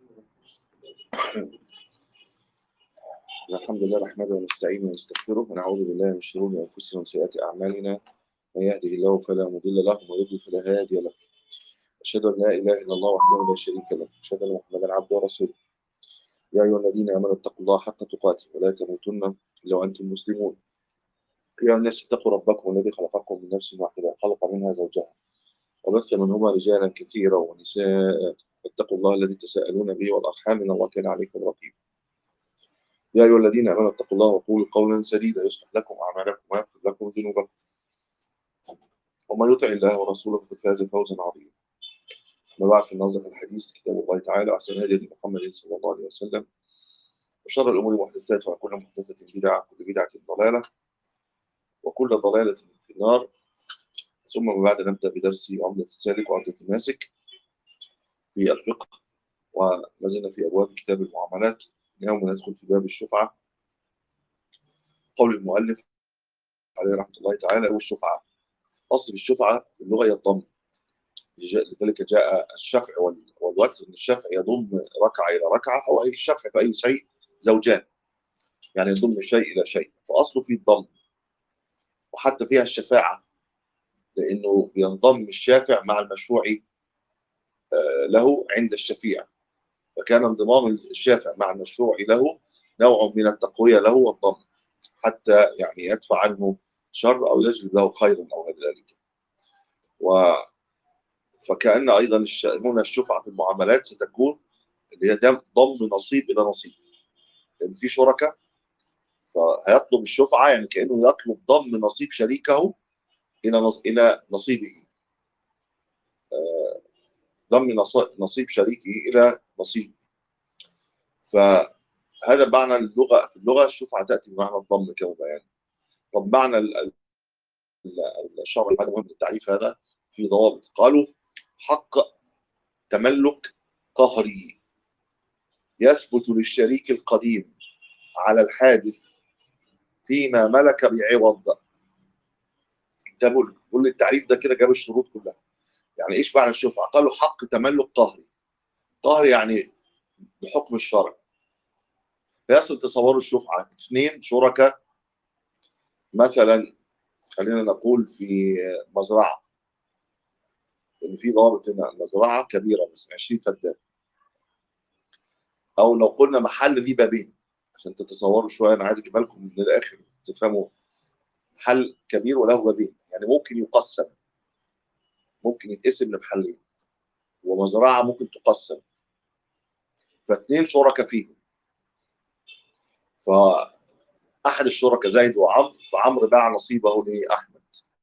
الحمد لله نحمده ونستعينه ونستغفره ونعوذ بالله من شرور انفسنا وسيئات اعمالنا من يهده الله فلا مضل له ومن يضلل فلا هادي له اشهد ان لا اله الا الله وحده لا شريك له اشهد ان محمدا عبده ورسوله يا ايها الذين امنوا اتقوا الله حق تقاته ولا تموتن الا وانتم مسلمون يا الناس اتقوا ربكم الذي خلقكم من نفس واحده خلق منها زوجها وبث منهما رجالا كثيرا ونساء اتقوا الله الذي تساءلون به والارحام ان الله كان عليكم رقيبا يا ايها الذين امنوا اتقوا الله وقولوا قولا سديدا يصلح لكم اعمالكم ويغفر لكم ذنوبكم ومن يطع الله ورسوله فقد فاز فوزا عظيما اما بعد في نظر الحديث كتاب الله تعالى واحسن هدي محمد صلى الله عليه وسلم وشر الامور محدثاتها وكل محدثه بدعه وكل بدعه ضلاله وكل ضلاله في النار ثم بعد نبدا بدرس عمده السالك وعمده الناسك في الفقه وما زلنا في ابواب كتاب المعاملات اليوم ندخل في باب الشفعه قول المؤلف عليه رحمه الله تعالى هو الشفعه اصل الشفعه في اللغه هي الضم لذلك جاء الشفع والوتر ان الشفع يضم ركعه الى ركعه او اي الشفع في اي شيء زوجان يعني يضم شيء الى شيء فاصله في الضم وحتى فيها الشفاعه لانه بينضم الشافع مع المشفوع له عند الشفيع فكان انضمام الشافع مع المشروع له نوع من التقوية له والضم حتى يعني يدفع عنه شر أو يجلب له خيرا أو غير ذلك و فكأن أيضا هنا الشفعة في المعاملات ستكون اللي هي ضم نصيب إلى نصيب لأن في شركاء فهيطلب الشفعة يعني كأنه يطلب ضم نصيب شريكه إلى إلى نصيبه ضم نصيب شريكه الى نصيب فهذا معنى اللغه في اللغه الشفعه تاتي بمعنى الضم كما بيان طب معنى الشرع هذا مهم للتعريف هذا في ضوابط قالوا حق تملك قهري يثبت للشريك القديم على الحادث فيما ملك بعوض ده بقول التعريف ده كده جاب الشروط كلها يعني ايش معنى الشفعه؟ قالوا حق تملك قهري. قهري يعني بحكم الشرع. فيصل تصوروا الشفعه اثنين شركاء مثلا خلينا نقول في مزرعه ان في ضابط هنا مزرعه كبيره مثلا 20 فدان. او لو قلنا محل ليه بابين عشان تتصوروا شويه انا عايز اجيبها لكم من الاخر تفهموا محل كبير وله بابين يعني ممكن يقسم ممكن يتقسم لمحلين ومزرعه ممكن تقسم فاثنين شركاء فيهم فاحد الشركاء زيد وعمرو فعمرو باع نصيبه لاحمد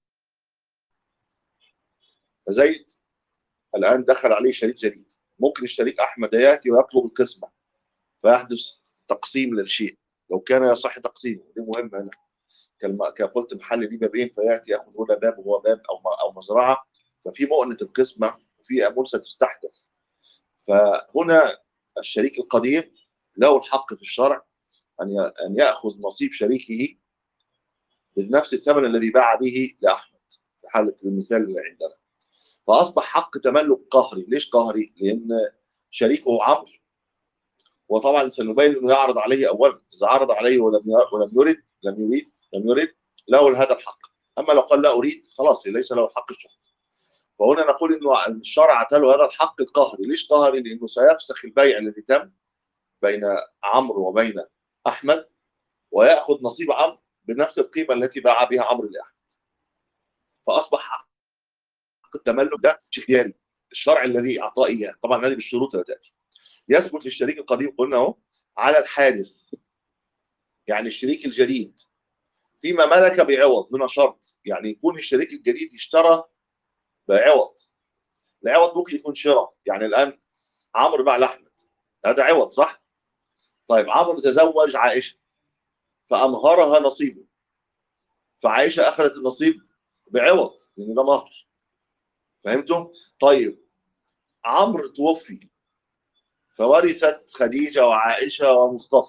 فزيد الان دخل عليه شريك جديد ممكن الشريك احمد ياتي ويطلب القسمه فيحدث تقسيم للشيء لو كان يصح تقسيمه دي مهمه هنا كما قلت محل دي بابين فياتي ياخذ هنا باب وهو باب او او مزرعه ففي مؤنة القسمة وفي أمور ستستحدث فهنا الشريك القديم له الحق في الشرع أن أن يأخذ نصيب شريكه بنفس الثمن الذي باع به لأحمد في حالة المثال اللي عندنا فأصبح حق تملك قهري ليش قهري؟ لأن شريكه عمرو وطبعا سنبين انه يعرض عليه اولا اذا عرض عليه ولم ولم يرد لم يريد لم يرد له هذا الحق اما لو قال لا اريد خلاص ليس له الحق الشفعه فهنا نقول انه الشرع اعطى له هذا الحق القهري، ليش قهري؟ لانه سيفسخ البيع الذي تم بين عمرو وبين احمد وياخذ نصيب عمرو بنفس القيمه التي باع بها عمرو لاحمد. فاصبح حق التملك ده خياري، الشرع الذي اعطاه اياه، طبعا هذه بالشروط التي تاتي. يثبت للشريك القديم قلنا اهو على الحادث يعني الشريك الجديد فيما ملك بعوض هنا شرط يعني يكون الشريك الجديد اشترى بعوض العوض ممكن يكون شراء يعني الان عمرو باع لاحمد هذا عوض صح طيب عمرو تزوج عائشه فامهرها نصيبه فعائشه اخذت النصيب بعوض لان ده مهر فهمتم طيب عمرو توفي فورثت خديجه وعائشه ومصطفى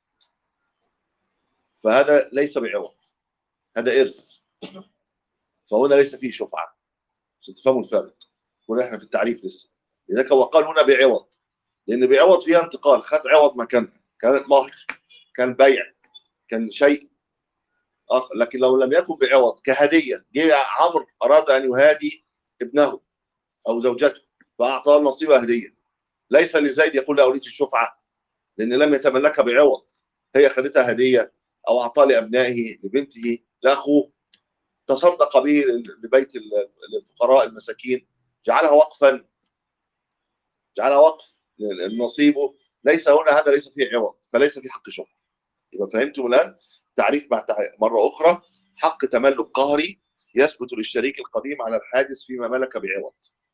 فهذا ليس بعوض هذا ارث فهنا ليس فيه شفعه عشان تفهموا الفرق كنا احنا في التعريف لسه لذلك هو قال هنا بعوض لان بعوض فيها انتقال خد عوض مكانها كانت مهر كان بيع كان شيء آخر لكن لو لم يكن بعوض كهديه جه عمرو اراد ان يهادي ابنه او زوجته فاعطاه النصيب هديه ليس لزيد يقول له اريد الشفعه لان لم يتملكها بعوض هي خدتها هديه او اعطاها لابنائه لبنته لاخوه تصدق به لبيت الفقراء المساكين جعلها وقفا جعلها وقف نصيبه ليس هنا هذا ليس فيه عوض فليس في حق شفعه يبقى فهمتم الان تعريف بعد مره اخرى حق تملك قهري يثبت للشريك القديم على الحادث فيما ملك بعوض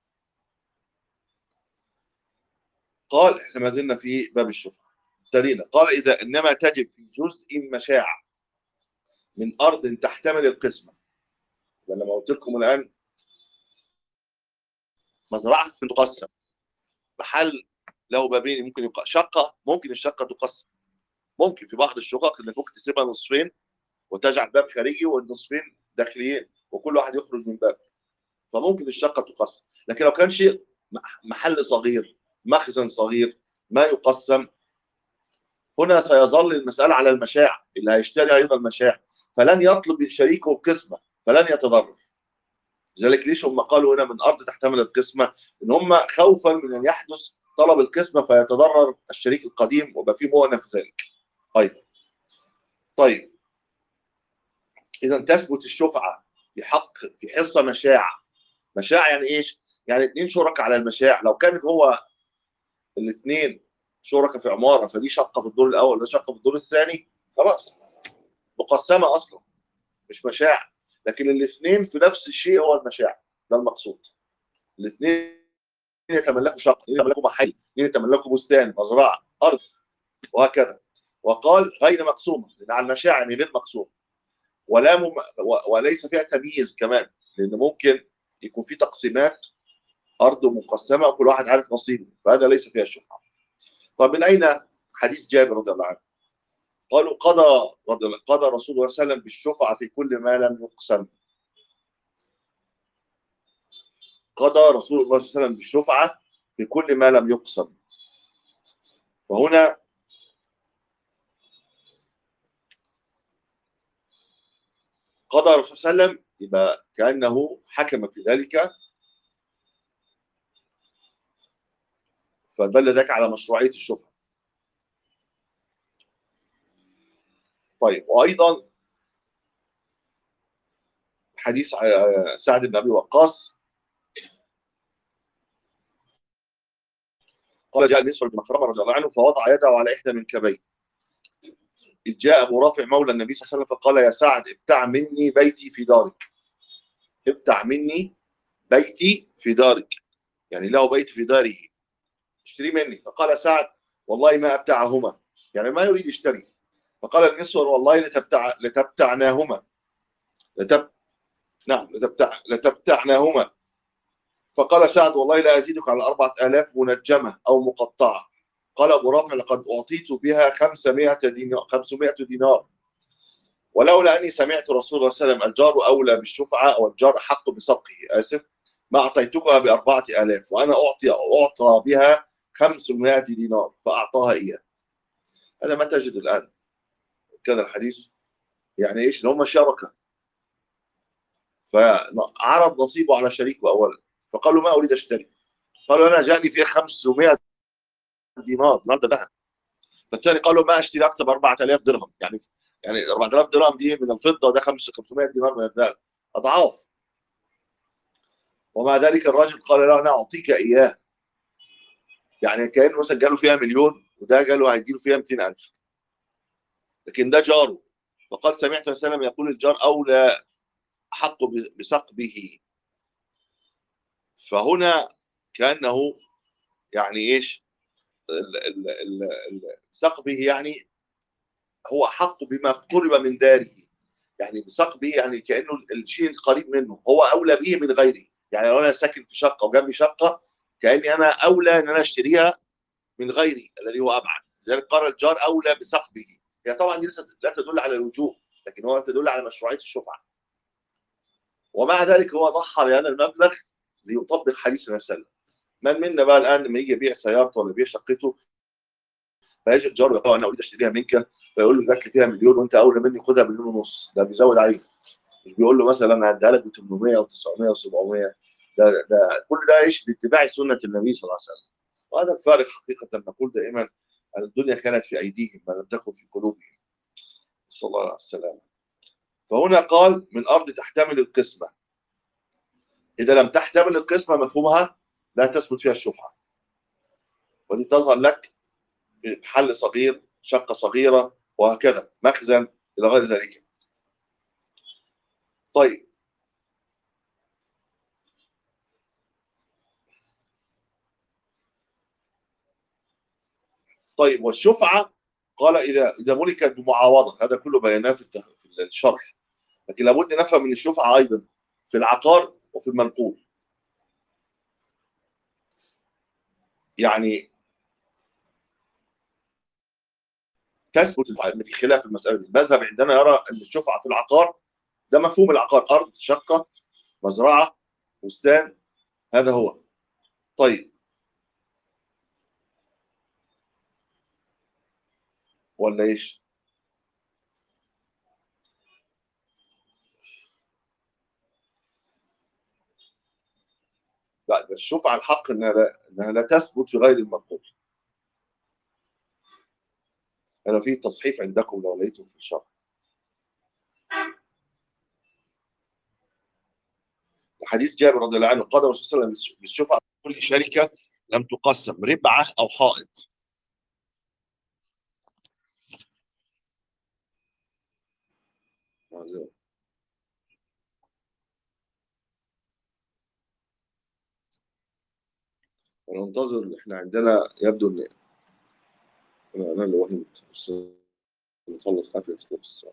قال احنا ما زلنا في باب الشفعه ابتدينا قال اذا انما تجب في جزء مشاع من ارض تحتمل القسمه لما قلت لكم الان مزرعه تقسم محل له بابين ممكن يبقى شقه ممكن الشقه تقسم ممكن في بعض الشقق انك ممكن تسيبها نصفين وتجعل باب خارجي والنصفين داخليين وكل واحد يخرج من باب فممكن الشقه تقسم لكن لو كان شيء محل صغير مخزن صغير ما يقسم هنا سيظل المسألة على المشاع اللي هيشتري أيضا المشاع فلن يطلب من شريكه القسمة فلن يتضرر لذلك ليش هم قالوا هنا من أرض تحتمل القسمة إن هم خوفا من أن يحدث طلب القسمة فيتضرر الشريك القديم ويبقى في مؤنة في ذلك أيضا طيب إذا تثبت الشفعة في حق في حصة مشاع مشاع يعني إيش؟ يعني اثنين شركاء على المشاع لو كان هو الاثنين شركاء في عماره فدي شقه في الدور الاول وده شقه في الدور الثاني خلاص مقسمه اصلا مش مشاع لكن الاثنين في نفس الشيء هو المشاع ده المقصود الاثنين يتملكوا شقه يتملكوا محل يتملكوا بستان مزرعه ارض وهكذا وقال غير مقسومه لان على المشاع يعني غير مقسومه ولا مم... وليس فيها تمييز كمان لان ممكن يكون في تقسيمات ارض مقسمه وكل واحد عارف نصيبه فهذا ليس فيها الشفعه طب من اين حديث جابر رضي الله عنه قالوا قضى رضي الله قضى رسول الله صلى الله عليه وسلم بالشفعه في كل ما لم يقسم قضى رسول الله صلى الله عليه وسلم بالشفعه في كل ما لم يقسم فهنا قضى الرسول صلى الله عليه وسلم يبقى كانه حكم في ذلك فدل ذلك على مشروعيه الشبهه. طيب وايضا حديث سعد بن ابي وقاص قال جاء المسور بن مخرمه رضي الله عنه فوضع يده على احدى من كبيه إذ جاء أبو رافع مولى النبي صلى الله عليه وسلم فقال يا سعد ابتع مني بيتي في دارك ابتع مني بيتي في دارك يعني له بيت في داره اشتري مني فقال سعد والله ما ابتعهما يعني ما يريد يشتري فقال المسور والله لتبتع لتبتعناهما لتب نعم لتبتع لتبتعناهما فقال سعد والله لا أزيدك على أربعة آلاف منجمة أو مقطعة قال أبو رافع لقد أعطيت بها 500 دينار 500 دينار ولولا أني سمعت رسول الله صلى الله عليه وسلم الجار أولى بالشفعة أو الجار أحق بسبقه آسف ما أعطيتكها بأربعة آلاف وأنا أعطي أعطى بها 500 دينار فأعطاها إياه هذا ما تجد الآن كان الحديث يعني إيش هم شركة فعرض نصيبه على شريكه أولا فقالوا ما أريد أشتري قالوا أنا جاني فيها 500 دينار دينار ده ذهب فالثاني قالوا ما اشتري اكثر ب 4000 درهم يعني يعني 4000 درهم دي من الفضه ده 500 دينار من الذهب اضعاف ومع ذلك الرجل قال له انا اعطيك اياه يعني كانه مثلا جاله فيها مليون وده جاله هيديله فيها 200000 لكن ده جاره فقال سمعت وسلم يقول الجار اولى احق بسقبه فهنا كانه يعني ايش سقبه يعني هو احق بما اقترب من داره يعني بسقبه يعني كانه الشيء القريب منه هو اولى به من غيره يعني لو انا ساكن في شقه وجنبي شقه كاني انا اولى ان انا اشتريها من غيري الذي هو ابعد لذلك قال الجار اولى بسقبه هي طبعا دي لا تدل على الوجوب لكن هو تدل على مشروعيه الشفعه ومع ذلك هو ضحى بهذا المبلغ ليطبق حديث النبي صلى الله عليه وسلم من منا بقى الان لما يجي يبيع سيارته ولا يبيع شقته فيجي الجار يقول انا اريد اشتريها منك فيقول له جات لي فيها مليون وانت اولى مني خدها مليون ونص ده بيزود عليه مش بيقول له مثلا انا هديها لك ب 800 او 900 و700 ده ده كل ده ايش لاتباع سنه النبي صلى الله عليه وسلم وهذا الفارق حقيقه نقول دائما ان الدنيا كانت في ايديهم ما لم تكن في قلوبهم صلى الله عليه وسلم فهنا قال من ارض تحتمل القسمه اذا لم تحتمل القسمه مفهومها لا تثبت فيها الشفعه ودي تظهر لك حل صغير شقه صغيره وهكذا مخزن الى غير ذلك طيب طيب والشفعه قال اذا اذا ملكت بمعاوضه هذا كله بيانات في الشرح لكن لابد نفهم من الشفعه ايضا في العقار وفي المنقول يعني تثبت ان في خلاف في المساله دي المذهب عندنا يرى ان الشفعه في العقار ده مفهوم العقار ارض شقه مزرعه بستان هذا هو طيب ولا ايش لا ده الشفعه الحق انها لا, إنها لا تثبت في غير المنقول انا في تصحيف عندكم لو لقيتم في الشرح حديث جابر رضي الله عنه قال الرسول صلى الله عليه وسلم بالشفعه كل شركه لم تقسم ربعه او حائط انا منتظر احنا عندنا يبدو ان انا اللي وهمت بس نخلص قفله الكورس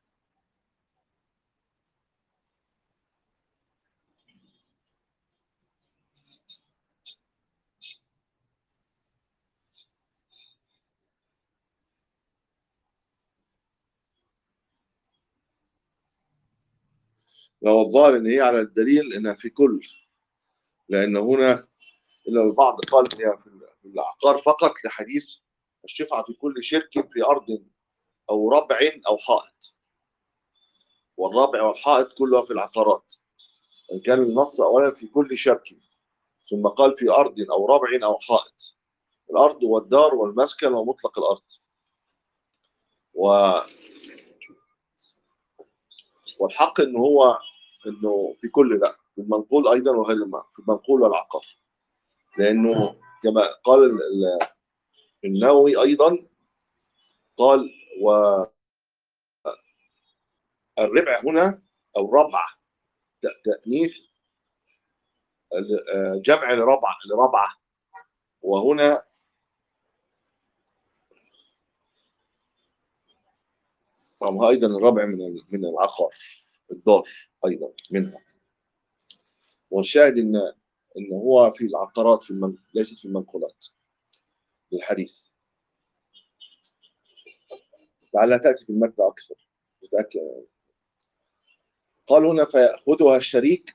لو الظاهر ان هي على الدليل انها في كل لان هنا الا البعض قال هي في العقار فقط لحديث الشفعه في كل شرك في ارض او ربع او حائط والربع والحائط كلها في العقارات وان كان النص اولا في كل شرك ثم قال في ارض او ربع او حائط الارض والدار والمسكن ومطلق الارض و والحق ان هو انه في كل لا في المنقول ايضا وغير المنقول في المنقول والعقار لانه كما قال النووي ايضا قال و الربع هنا او ربع تانيث جمع لربع لربعه وهنا ايضا الربع من من العقار الدار ايضا منها والشاهد ان ان هو في العقارات في المن... ليست في المنقولات للحديث لعلها تاتي في المتن اكثر متاكد قال هنا فياخذها الشريك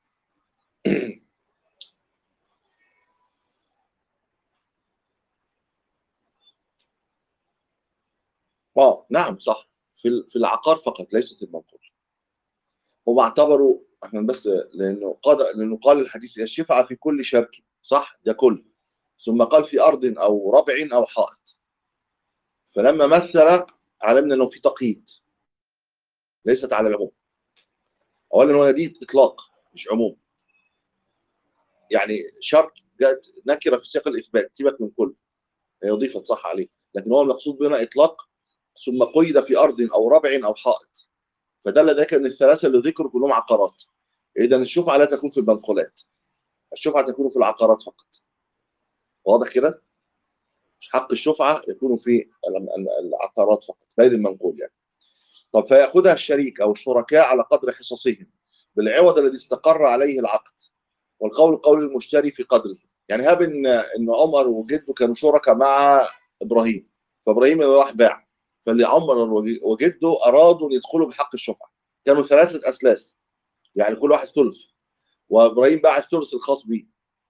اه نعم صح في في العقار فقط ليست في المنقول هم اعتبروا احنا بس لانه قال لانه قال الحديث الشفعه في كل شرك صح ده كل ثم قال في ارض او ربع او حائط فلما مثل علمنا انه في تقييد ليست على العموم اولا هو دي اطلاق مش عموم يعني شرط جاءت نكره في سياق الاثبات سيبك من كل هي اضيفت صح عليه لكن هو المقصود بنا اطلاق ثم قيد في ارض او ربع او حائط فدل ذلك ان الثلاثه اللي ذكروا كلهم عقارات اذا الشفعه لا تكون في المنقولات الشفعه تكون في العقارات فقط واضح كده حق الشفعه يكون في العقارات فقط غير المنقول يعني طب فياخذها الشريك او الشركاء على قدر حصصهم بالعوض الذي استقر عليه العقد والقول قول المشتري في قدره يعني هاب ان ان عمر وجده كانوا شركاء مع ابراهيم فابراهيم اللي راح باع فاللي عمر وجده ارادوا ان يدخلوا بحق الشفعه كانوا ثلاثه اسلاس يعني كل واحد ثلث وابراهيم باع الثلث الخاص به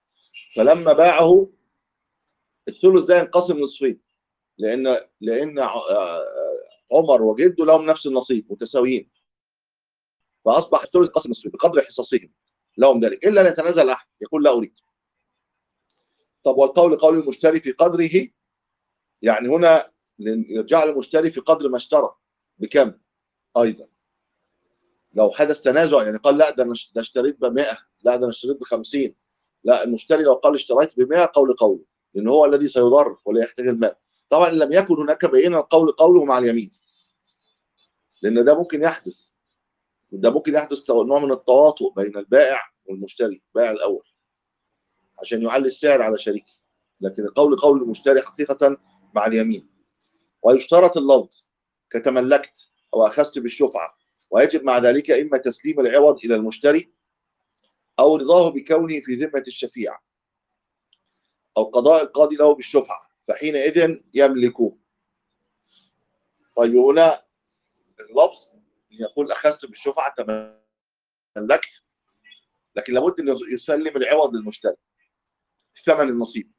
فلما باعه الثلث ده ينقسم نصفين لان لان عمر وجده لهم نفس النصيب متساويين فاصبح الثلث قسم نصفين بقدر حصصهم لهم ذلك الا ان يتنازل احد يقول لا اريد طب والقول قول المشتري في قدره يعني هنا يرجع المشتري في قدر ما اشترى بكم ايضا لو حدث تنازع يعني قال لا ده انا اشتريت ب 100 لا ده انا اشتريت ب 50 لا المشتري لو قال اشتريت ب 100 قول قوله لان هو الذي سيضر ولا يحتاج المال طبعا ان لم يكن هناك بينه القول قوله مع اليمين لان ده ممكن يحدث ده ممكن يحدث نوع من التواطؤ بين البائع والمشتري البائع الاول عشان يعلي السعر على شريكه لكن القول قول المشتري حقيقه مع اليمين ويشترط اللفظ كتملكت او اخذت بالشفعه ويجب مع ذلك اما تسليم العوض الى المشتري او رضاه بكونه في ذمه الشفيع او قضاء القاضي له بالشفعه فحينئذ يملكه طيب هنا اللفظ يقول اخذت بالشفعه تملكت لكن لابد ان يسلم العوض للمشتري ثمن النصيب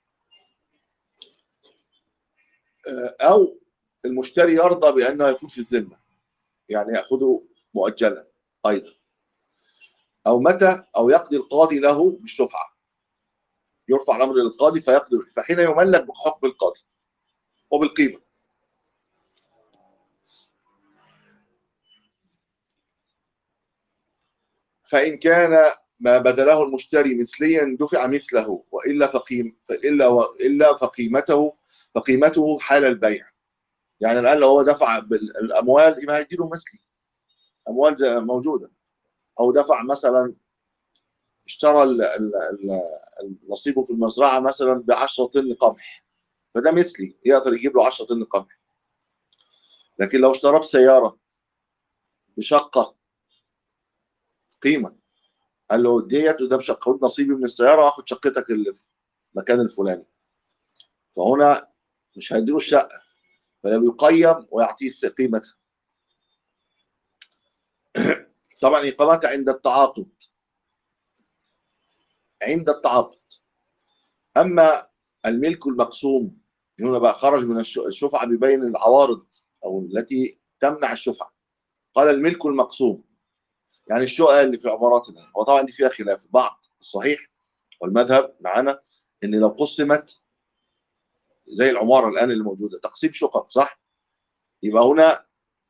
او المشتري يرضى بانه يكون في الذمه يعني ياخذه مؤجلا ايضا او متى او يقضي القاضي له بالشفعه يرفع الامر للقاضي فيقضي فحين يملك بحكم القاضي وبالقيمه فإن كان ما بذله المشتري مثليا دفع مثله وإلا فقيم فإلا وإلا فقيمته فقيمته حال البيع يعني الآن لو هو دفع بالأموال يبقى هيديله مثلي أموال موجودة أو دفع مثلا اشترى نصيبه في المزرعة مثلا ب 10 طن قمح فده مثلي يقدر يجيب له 10 طن قمح لكن لو اشترى بسيارة بشقة قيمه قال له ديت وده مش خد نصيبي من السياره واخد شقتك اللي في المكان الفلاني فهنا مش هيديله الشقه فلا بيقيم ويعطيه قيمتها طبعا اقامتها عند التعاقد عند التعاقد اما الملك المقسوم هنا بقى خرج من الشفعه بيبين العوارض او التي تمنع الشفعه قال الملك المقسوم يعني الشقق اللي في العمارات الان هو طبعا دي فيها خلاف بعض الصحيح والمذهب معانا ان لو قسمت زي العماره الان اللي موجوده تقسيم شقق صح يبقى هنا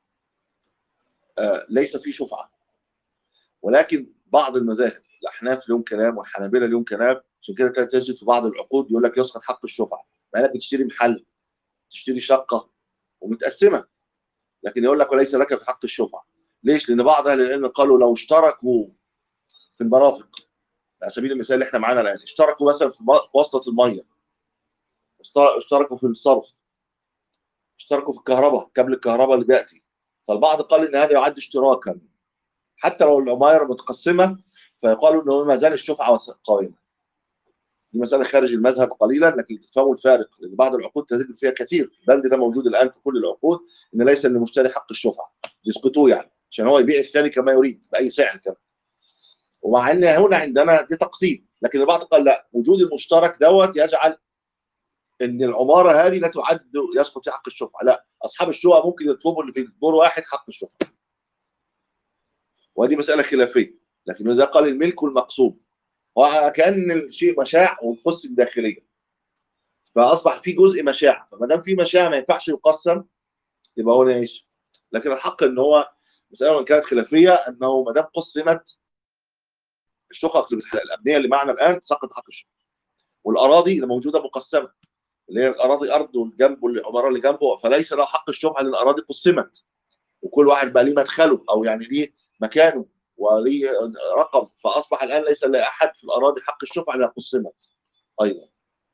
آه ليس في شفعه ولكن بعض المذاهب الاحناف لهم كلام والحنابله لهم كلام عشان كده تجد في بعض العقود يقول لك يسقط حق الشفعه مع انك بتشتري محل تشتري شقه ومتقسمه لكن يقول لك وليس لك بحق الشفعه ليش؟ لان بعض اهل العلم قالوا لو اشتركوا في المرافق على سبيل المثال اللي احنا معانا الان اشتركوا مثلا في واسطه الميه اشتركوا في الصرف اشتركوا في الكهرباء كابل الكهرباء اللي بياتي فالبعض قال ان هذا يعد اشتراكا حتى لو العماير متقسمه فيقالوا انه ما زال الشفعه قائمه دي مساله خارج المذهب قليلا لكن تفهموا الفارق لان بعض العقود تجد فيها كثير البند ده موجود الان في كل العقود ان ليس للمشتري حق الشفعه يسقطوه يعني عشان هو يبيع الثاني كما يريد باي سعر كمان ومع ان هنا عندنا دي تقسيم لكن البعض قال لا وجود المشترك دوت يجعل ان العماره هذه لا تعد يسقط في حق الشفعه لا اصحاب الشقق ممكن يطلبوا اللي في دور واحد حق الشفعه وهذه مساله خلافيه لكن اذا قال الملك المقسوم وكان الشيء مشاع وانقسم داخليا فاصبح في جزء مشاع فما دام في مشاع ما ينفعش يقسم يبقى هو ايش؟ لكن الحق ان هو مساله وان كانت خلافيه انه ما دام قسمت الشقق الابنيه اللي معنا الان سقط حق الشقق والاراضي اللي موجوده مقسمه اللي هي الاراضي ارض والجنب والعماره اللي جنبه فليس له حق الشفعه لان الاراضي قسمت وكل واحد بقى ليه مدخله او يعني ليه مكانه وليه رقم فاصبح الان ليس لاحد في الاراضي حق الشفعه لانها قسمت ايضا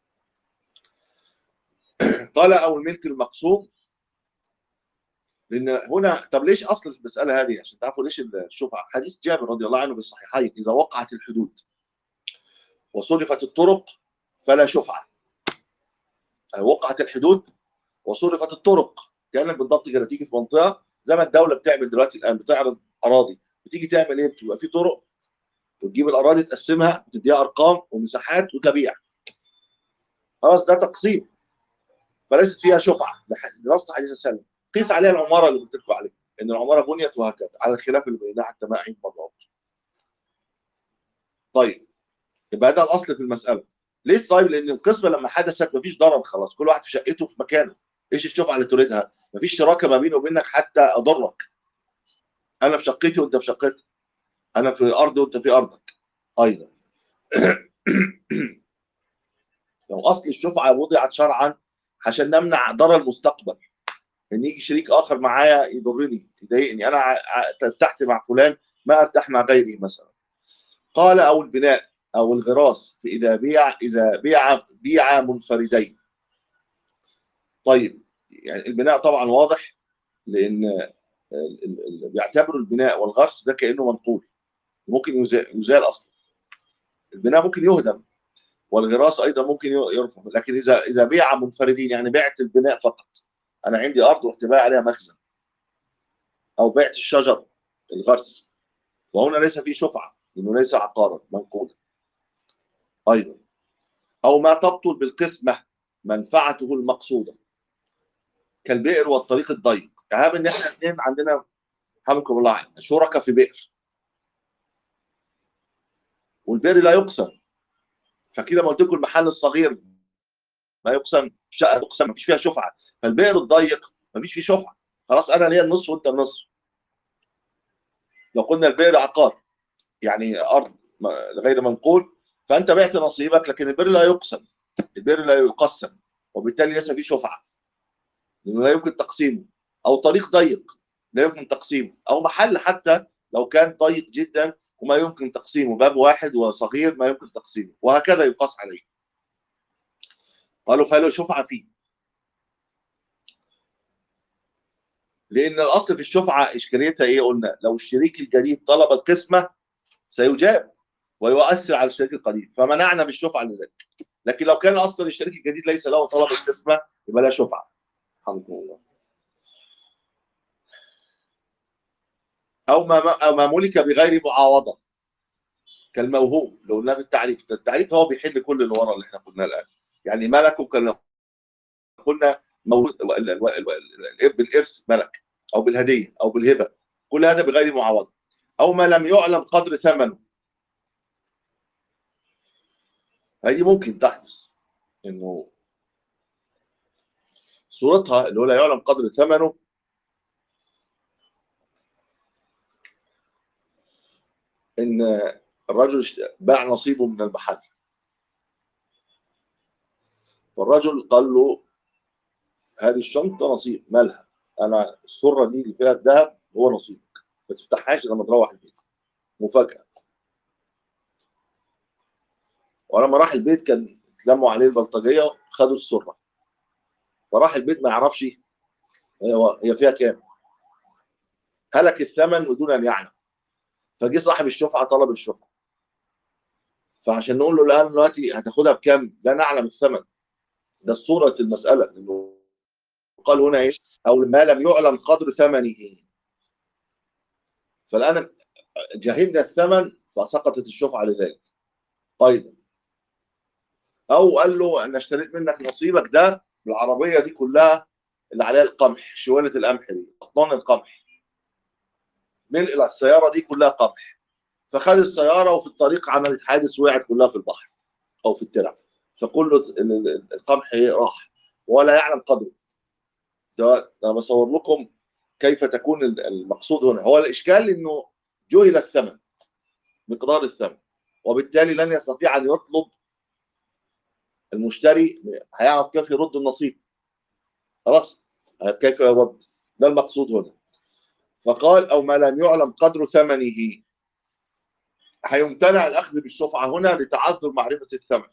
قال او الملك المقسوم لان هنا طب ليش اصل المساله هذه عشان تعرفوا ليش الشفعه حديث جابر رضي الله عنه بالصحيحين اذا وقعت الحدود وصرفت الطرق فلا شفعه وقعت الحدود وصرفت الطرق كانك بالضبط كده تيجي في منطقه زي ما الدوله بتعمل دلوقتي الان بتعرض اراضي بتيجي تعمل ايه؟ بتبقى في طرق وتجيب الاراضي تقسمها وتديها ارقام ومساحات وتبيع خلاص ده تقسيم فليست فيها شفعه بنص حديث السلم قيس عليها العماره اللي قلت لكم عليها ان العماره بنيت وهكذا على الخلاف اللي بينها حتى ما اعيد مره اخرى طيب يبقى ده الاصل في المساله ليه طيب لان القسمه لما حدثت مفيش ضرر خلاص كل واحد في شقته في مكانه ايش الشفعه اللي تريدها مفيش شراكه ما بيني وبينك حتى اضرك انا في شقتي وانت في شقتك انا في ارضي وانت في ارضك ايضا لو اصل الشفعه وضعت شرعا عشان نمنع ضرر المستقبل ان يجي شريك اخر معايا يضرني يضايقني انا ارتحت مع فلان ما ارتاح مع غيري مثلا قال او البناء او الغراس اذا بيع اذا بيع بيع منفردين طيب يعني البناء طبعا واضح لان بيعتبروا البناء والغرس ده كانه منقول ممكن يزال, يزال اصلا البناء ممكن يهدم والغراس ايضا ممكن يرفع لكن اذا اذا بيع منفردين يعني بعت البناء فقط انا عندي ارض ورحت بايع عليها مخزن او بعت الشجر الغرس وهنا ليس فيه شفعه لانه ليس عقارا منقولا ايضا او ما تبطل بالقسمه منفعته المقصوده كالبئر والطريق الضيق اهم ان احنا اثنين عندنا حمكم الله شركاء في بئر والبئر لا يقسم فكده ما قلت لكم المحل الصغير ما يقسم شقه تقسم ما فيش فيها شفعه فالبئر الضيق ما فيش فيه شفعه خلاص انا ليا النصف وانت النصف لو قلنا البئر عقار يعني ارض غير منقول فانت بعت نصيبك لكن البئر لا يقسم البئر لا يقسم وبالتالي ليس فيه شفعه لانه لا يمكن تقسيمه او طريق ضيق لا يمكن تقسيمه او محل حتى لو كان ضيق جدا وما يمكن تقسيمه باب واحد وصغير ما يمكن تقسيمه وهكذا يقاس عليه قالوا فلو شفعة فيه لأن الأصل في الشفعة إشكاليتها إيه قلنا لو الشريك الجديد طلب القسمة سيجاب ويؤثر على الشريك القديم فمنعنا بالشفعة لذلك لكن لو كان أصلا الشريك الجديد ليس له طلب القسمة يبقى لا شفعة الحمد لله او ما ما ملك بغير معاوضه كالموهوب لو قلنا في التعريف التعريف هو بيحل كل اللي ورا اللي احنا قلناه الان يعني ملكه كان قلنا بالارث ملك او بالهديه او بالهبه كل هذا بغير معاوضه او ما لم يعلم قدر ثمنه هذه ممكن تحدث انه صورتها اللي هو لا يعلم قدر ثمنه ان الرجل باع نصيبه من المحل فالرجل قال له هذه الشنطه نصيب مالها انا السره دي اللي فيها الذهب هو نصيبك ما تفتحهاش لما تروح البيت مفاجاه ولما راح البيت كان اتلموا عليه البلطجيه خدوا السره فراح البيت ما يعرفش هي فيها كام هلك الثمن بدون ان يعلم فجه صاحب الشفعه طلب الشفعه فعشان نقول له الان دلوقتي هتاخدها بكام؟ لا نعلم الثمن ده صوره المساله انه قال هنا ايش؟ او ما لم يعلم قدر ثمنه فالان جهلنا الثمن فسقطت الشفعه لذلك ايضا او قال له انا اشتريت منك نصيبك ده العربيه دي كلها اللي عليها القمح شوالة القمح دي اطنان القمح ملء السياره دي كلها قمح فخد السياره وفي الطريق عملت حادث وقعت كلها في البحر او في الترع فكل القمح راح ولا يعلم قدره ده انا بصور لكم كيف تكون المقصود هنا هو الاشكال انه جهل الثمن مقدار الثمن وبالتالي لن يستطيع ان يطلب المشتري هيعرف كيف يرد النصيب خلاص كيف يرد ده المقصود هنا فقال او ما لم يعلم قدر ثمنه هيمتنع الاخذ بالشفعه هنا لتعذر معرفه الثمن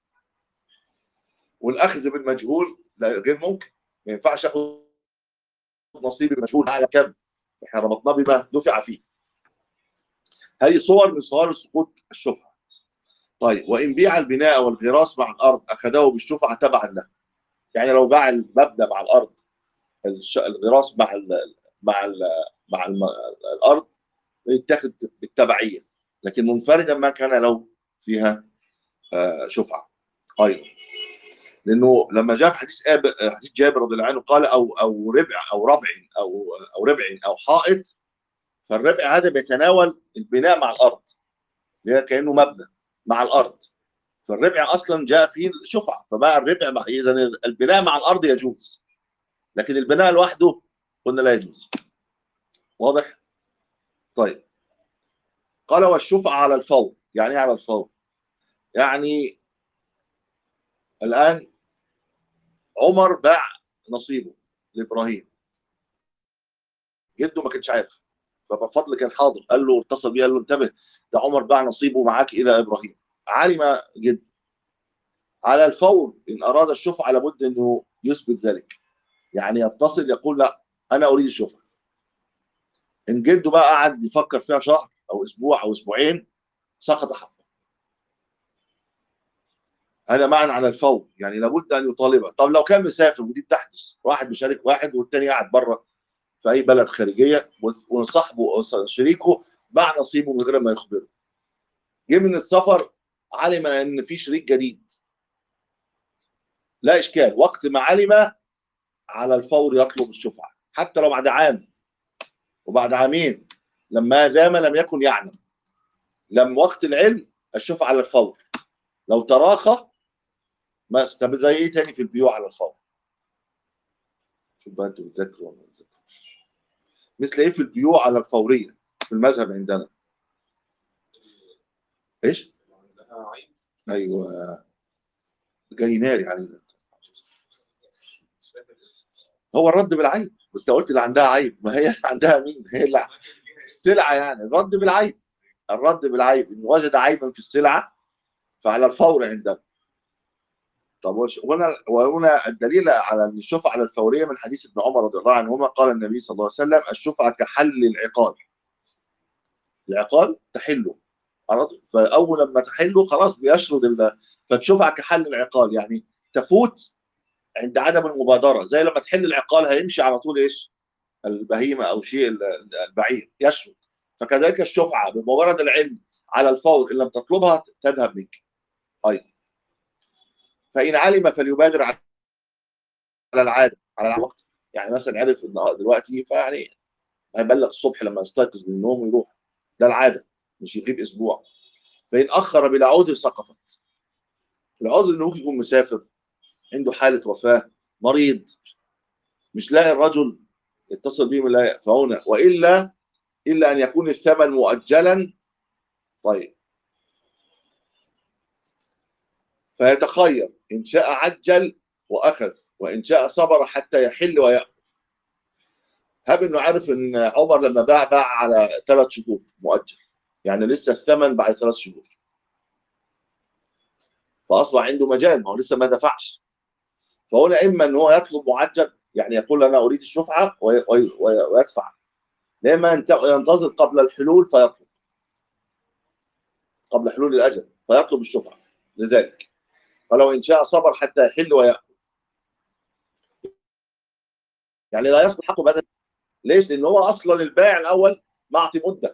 والاخذ بالمجهول غير ممكن ما ينفعش اخذ نصيبي بالمجهول على كم احنا ربطناه بما دفع فيه هذه صور من صور سقوط الشفعه طيب وان بيع البناء والغراس مع الارض اخذه بالشفعه تبعا له يعني لو باع المبنى مع الارض الغراس مع ال مع ال مع ال الارض يتاخد بالتبعيه لكن منفردا ما كان له فيها آه، شفعه ايضا لانه لما جاء في حديث حديث جابر رضي الله عنه قال او او ربع او ربع او او ربع او حائط فالربع هذا بيتناول البناء مع الارض اللي هي كانه مبنى مع الارض فالربع اصلا جاء فيه شفعه فبقى الربع اذا البناء مع الارض يجوز لكن البناء لوحده قلنا لا يجوز واضح طيب قال والشفعة على الفور يعني على الفور يعني الآن عمر باع نصيبه لإبراهيم جده ما كانش عارف فبفضل كان حاضر قال له اتصل بيه قال له انتبه ده عمر باع نصيبه معاك إلى إبراهيم علم جد على الفور إن أراد الشفعة لابد أنه يثبت ذلك يعني يتصل يقول لا أنا أريد الشفعة إن جده بقى قعد يفكر فيها شهر أو أسبوع أو أسبوعين سقط حقه هذا معنى على الفور يعني لابد ان يطالبها طب لو كان مسافر ودي بتحدث واحد بيشارك واحد والتاني قاعد بره في اي بلد خارجيه وصاحبه او شريكه باع نصيبه من غير ما يخبره جه من السفر علم ان في شريك جديد لا اشكال وقت ما علم على الفور يطلب الشفعه حتى لو بعد عام وبعد عامين لما دام لم يكن يعلم لم وقت العلم الشفعه على الفور لو تراخى ما طب زي ايه تاني في البيوع على الفور شوف بقى انتوا بتذاكروا ولا ما بتذاكروش مثل ايه في البيوع على الفوريه في المذهب عندنا ايش ايوه جاي ناري علينا هو الرد بالعيب وانت قلت اللي عندها عيب ما هي عندها مين هي اللي السلعه يعني الرد بالعيب الرد بالعيب ان وجد عيبا في السلعه فعلى الفور عندنا طب هنا وهنا الدليل على ان الشفعه على الفوريه من حديث ابن عمر رضي الله عنهما قال النبي صلى الله عليه وسلم الشفعه كحل العقال العقال تحله فاول لما تحله خلاص بيشرد فالشفعه كحل العقال يعني تفوت عند عدم المبادره زي لما تحل العقال هيمشي على طول ايش البهيمه او شيء البعير يشرد فكذلك الشفعه بمجرد العلم على الفور ان لم تطلبها تذهب منك ايضا فإن علم فليبادر على العادة على الوقت يعني مثلا عرف ان دلوقتي فيعني هيبلغ الصبح لما يستيقظ من النوم ويروح ده العادة مش يغيب أسبوع فإن أخر بلا عذر سقطت العذر إنه ممكن يكون مسافر عنده حالة وفاة مريض مش لاقي الرجل يتصل به من فهنا وإلا إلا أن يكون الثمن مؤجلا طيب فيتخير إن شاء عجل وأخذ وإن شاء صبر حتى يحل ويأخذ هب إنه عارف إن عمر لما باع باع على ثلاث شهور مؤجل يعني لسه الثمن بعد ثلاث شهور فأصبح عنده مجال ما هو لسه ما دفعش فهنا إما إن هو يطلب معجل يعني يقول أنا أريد الشفعة ويدفع لما ينتظر قبل الحلول فيطلب قبل حلول الأجل فيطلب الشفعة لذلك ولو إن شاء صبر حتى يحل ويأكل يعني لا يسقط حقه بدل ليش؟ لأن هو أصلا البائع الأول معطي مدة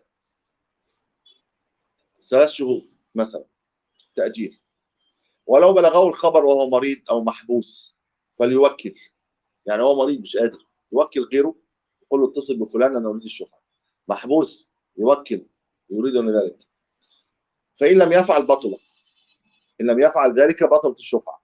ثلاث شهور مثلا تأجيل ولو بلغه الخبر وهو مريض أو محبوس فليوكل يعني هو مريض مش قادر يوكل غيره يقول له اتصل بفلان أنا أريد الشفعة محبوس يوكل يريد ذلك فإن لم يفعل بطلت إن لم يفعل ذلك بطلت الشفعة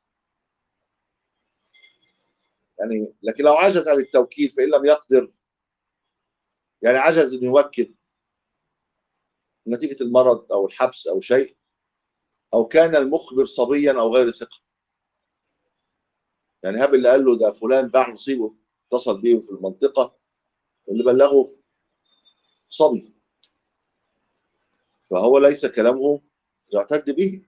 يعني لكن لو عجز عن التوكيل فإن لم يقدر يعني عجز أن يوكل نتيجة المرض أو الحبس أو شيء أو كان المخبر صبيا أو غير ثقة يعني هاب اللي قال له ده فلان باع نصيبه اتصل بيه في المنطقة واللي بلغه صبي فهو ليس كلامه يعتد به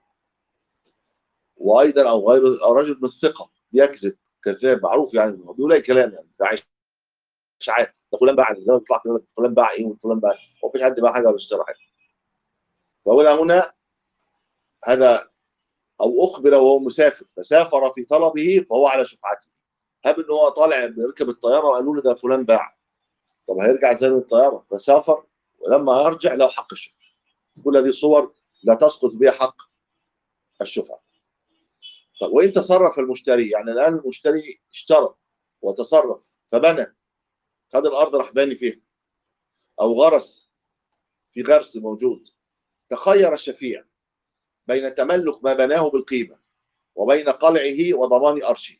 وايضا او غير او رجل من الثقه يكذب كذاب معروف يعني بيقول اي كلام يعني ده اشاعات ده فلان باع زي ما طلعت فلان باع ايه وفلان باع هو مفيش حد باع حاجه ولا اشترى حاجه فهنا هنا هذا او اخبر وهو مسافر فسافر في طلبه فهو على شفعته هب ان هو طالع بيركب الطياره وقالوا له ده فلان باع طب هيرجع زي من الطياره فسافر ولما يرجع له حق الشفعه كل هذه صور لا تسقط بها حق الشفعة طب وإن تصرف المشتري يعني الآن المشتري اشترى وتصرف فبنى خد الأرض راح باني فيها أو غرس في غرس موجود تخير الشفيع بين تملك ما بناه بالقيمة وبين قلعه وضمان أرشه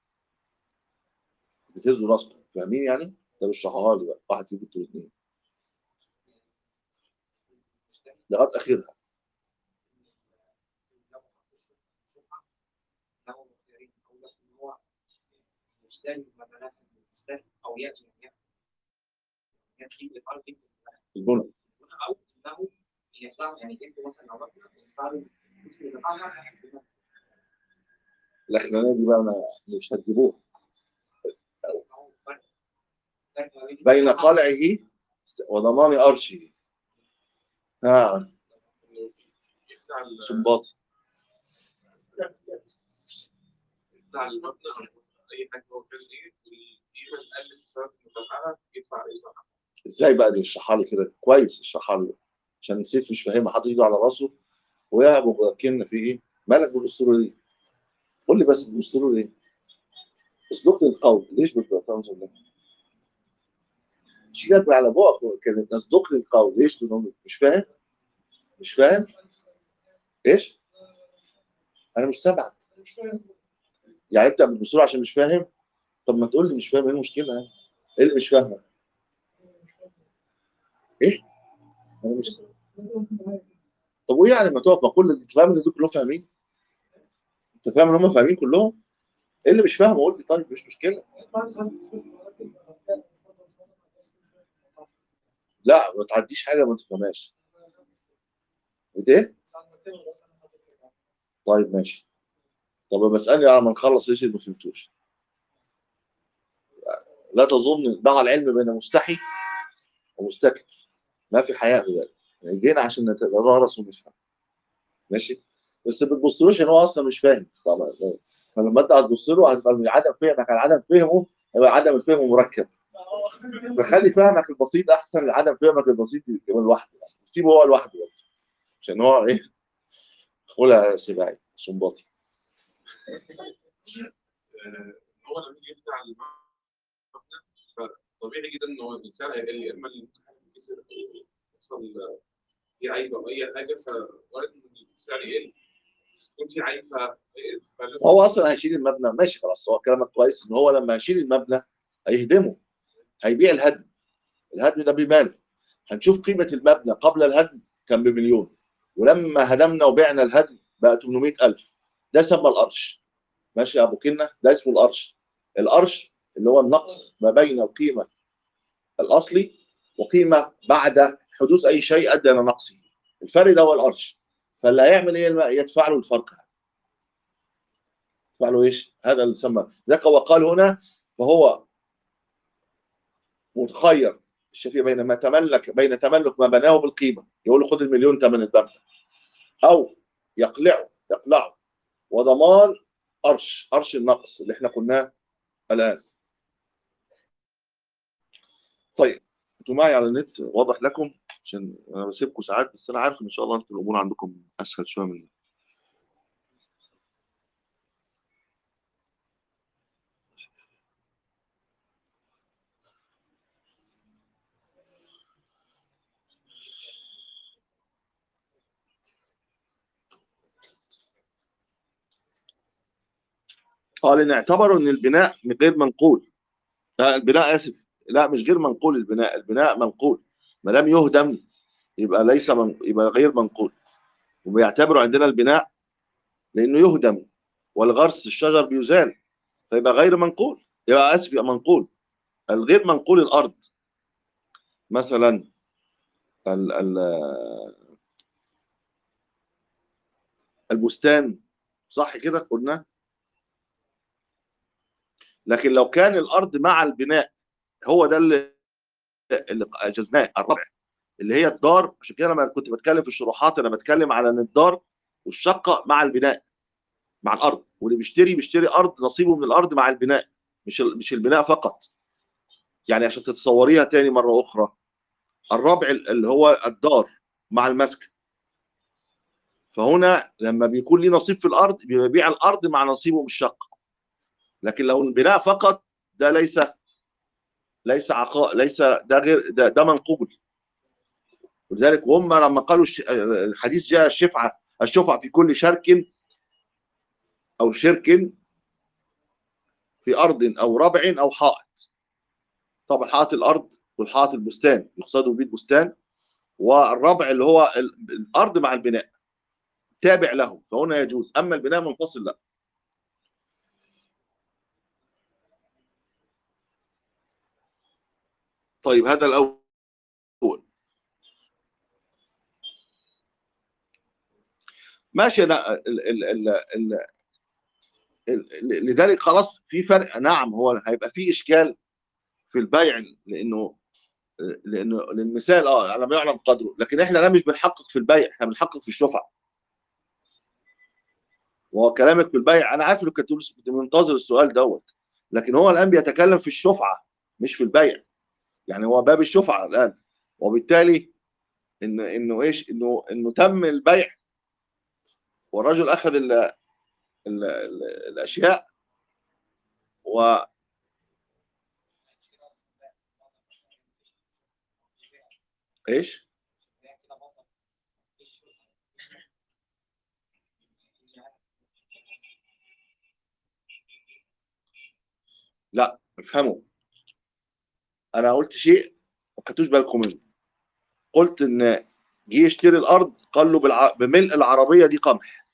بتهزوا راسكم فاهمين يعني؟ طب اشرحوها لي بقى واحد فيكم انتوا الاثنين لغايه اخرها او يعني البنى او انه يطلع يعني انتوا مثلا لو رحنا يدفعوا فلوس اللي دفعها الاخرانيه دي بقى انا مش هتجيبوها أو فرق فرق ما بين بين قلعه وضمان ارشه ها يخدع ال- سنباطي يخدع المبنى او اي حاجه هو كان ايه والقيمه اللي قلت بسبب متابعها يدفع يدفع ازاي بقى دي اشرحها لي كده كويس اشرحها لي عشان سيف مش فاهمها حاطط ايده على راسه ويا ابو كن في ايه مالك بالاسطوره ليه قول لي بس بالاسطوره ليه اصدق القول ليش بتبقى ده شيلك على بقك كانت تصدق لي القول ليش بتقول- مش فاهم مش فاهم ايش انا مش سامعك يعني انت بتبص له عشان مش فاهم طب ما تقول لي مش فاهم ايه المشكله يعني ايه اللي مش فاهمه ايه انا مش طب وايه يعني ما تقف ما كل انت فاهم ان دول كلهم فاهمين انت فاهم ان هم فاهمين كلهم ايه اللي مش فاهمه قول لي طيب مش مشكله لا ما تعديش حاجه ما تفهمهاش بت ايه طيب ماشي طب بسالني على ما نخلص ايش اللي ما فهمتوش لا تظن ضع العلم بين مستحي ومستكبر ما في حياء في ذلك يعني جينا عشان نتدارس ونفهم ماشي بس ما بتبصلوش ان هو اصلا مش فاهم طبعا فلما انت هتبص له هتبقى من عدم فهمك على عدم فهمه يبقى عدم الفهم مركب فخلي فهمك البسيط احسن لعدم فهمك البسيط يبقى لوحده يعني سيبه هو لوحده بس عشان هو ايه قولها سباعي صنباطي آه، هو لما يجي يخدع المبنى فطبيعي جدا ان هو السعر هيقل يا اما اللي ممكن حاجه تتكسر او يحصل في عيب او اي حاجه فوارد ان السعر يقل يكون في عيب ف- فلازم هو اصلا هيشيل المبنى ماشي خلاص هو كلامك كويس ان هو لما هيشيل المبنى هيهدمه هيبيع الهدم الهدم ده بمال هنشوف قيمه المبنى قبل الهدم كان بمليون ولما هدمنا وبعنا الهدم بقى 800000 ده سمى القرش ماشي يا ابو كنه ده اسمه القرش القرش اللي هو النقص ما بين القيمه الاصلي وقيمه بعد حدوث اي شيء ادى الى نقصه الفرق ده هو القرش فاللي هيعمل ايه يدفع له الفرق هذا يدفع له ايش هذا اللي يسمى ذاك وقال هنا فهو متخير الشفيع بين ما تملك بين تملك ما بناه بالقيمه يقول له خد المليون ثمن المبنى او يقلعه يقلعه وضمان قرش قرش النقص اللي احنا قلناه الان طيب انتوا معي على النت واضح لكم عشان انا بسيبكم ساعات بس انا عارف ان شاء الله انتوا الامور عندكم اسهل شويه من قال ان اعتبروا ان البناء غير منقول لا البناء اسف لا مش غير منقول البناء البناء منقول ما دام يهدم يبقى ليس من... يبقى غير منقول وبيعتبروا عندنا البناء لانه يهدم والغرس الشجر بيزال فيبقى غير منقول يبقى اسف يبقى منقول الغير منقول الارض مثلا ال... ال... البستان صح كده قلنا لكن لو كان الارض مع البناء هو ده اللي اللي اجزناه الربع اللي هي الدار عشان كده لما كنت بتكلم في الشروحات انا بتكلم على ان الدار والشقه مع البناء مع الارض واللي بيشتري بيشتري ارض نصيبه من الارض مع البناء مش ال- مش البناء فقط يعني عشان تتصوريها تاني مره اخرى الربع اللي هو الدار مع المسكن فهنا لما بيكون ليه نصيب في الارض بيبيع الارض مع نصيبه من الشقه لكن لو البناء فقط ده ليس ليس عقاء ليس ده غير ده, ده منقول ولذلك هم لما قالوا الش- الحديث جاء الشفعه الشفعه في كل شرك او شرك في ارض او ربع او حائط طبعا حائط الارض والحائط البستان يقصد به البستان والربع اللي هو ال- الارض مع البناء تابع له فهنا يجوز اما البناء منفصل لا طيب هذا الاول ماشي انا ال ال ال ال ال- لذلك خلاص في فرق نعم هو هيبقى في اشكال في البيع لانه لانه للمثال اه على ما يعلم قدره لكن احنا لا مش بنحقق في البيع احنا بنحقق في الشفعه وهو كلامك في البيع انا عارف انك كنت كنت منتظر السؤال دوت لكن هو الان بيتكلم في الشفعه مش في البيع يعني هو باب الشفعه الان وبالتالي ان انه ايش انه انه تم البيع والرجل اخذ ال ال ال الاشياء و ايش لا افهموا انا قلت شيء ما خدتوش بالكم منه قلت ان جه يشتري الارض قال له بالع... بملء العربيه دي قمح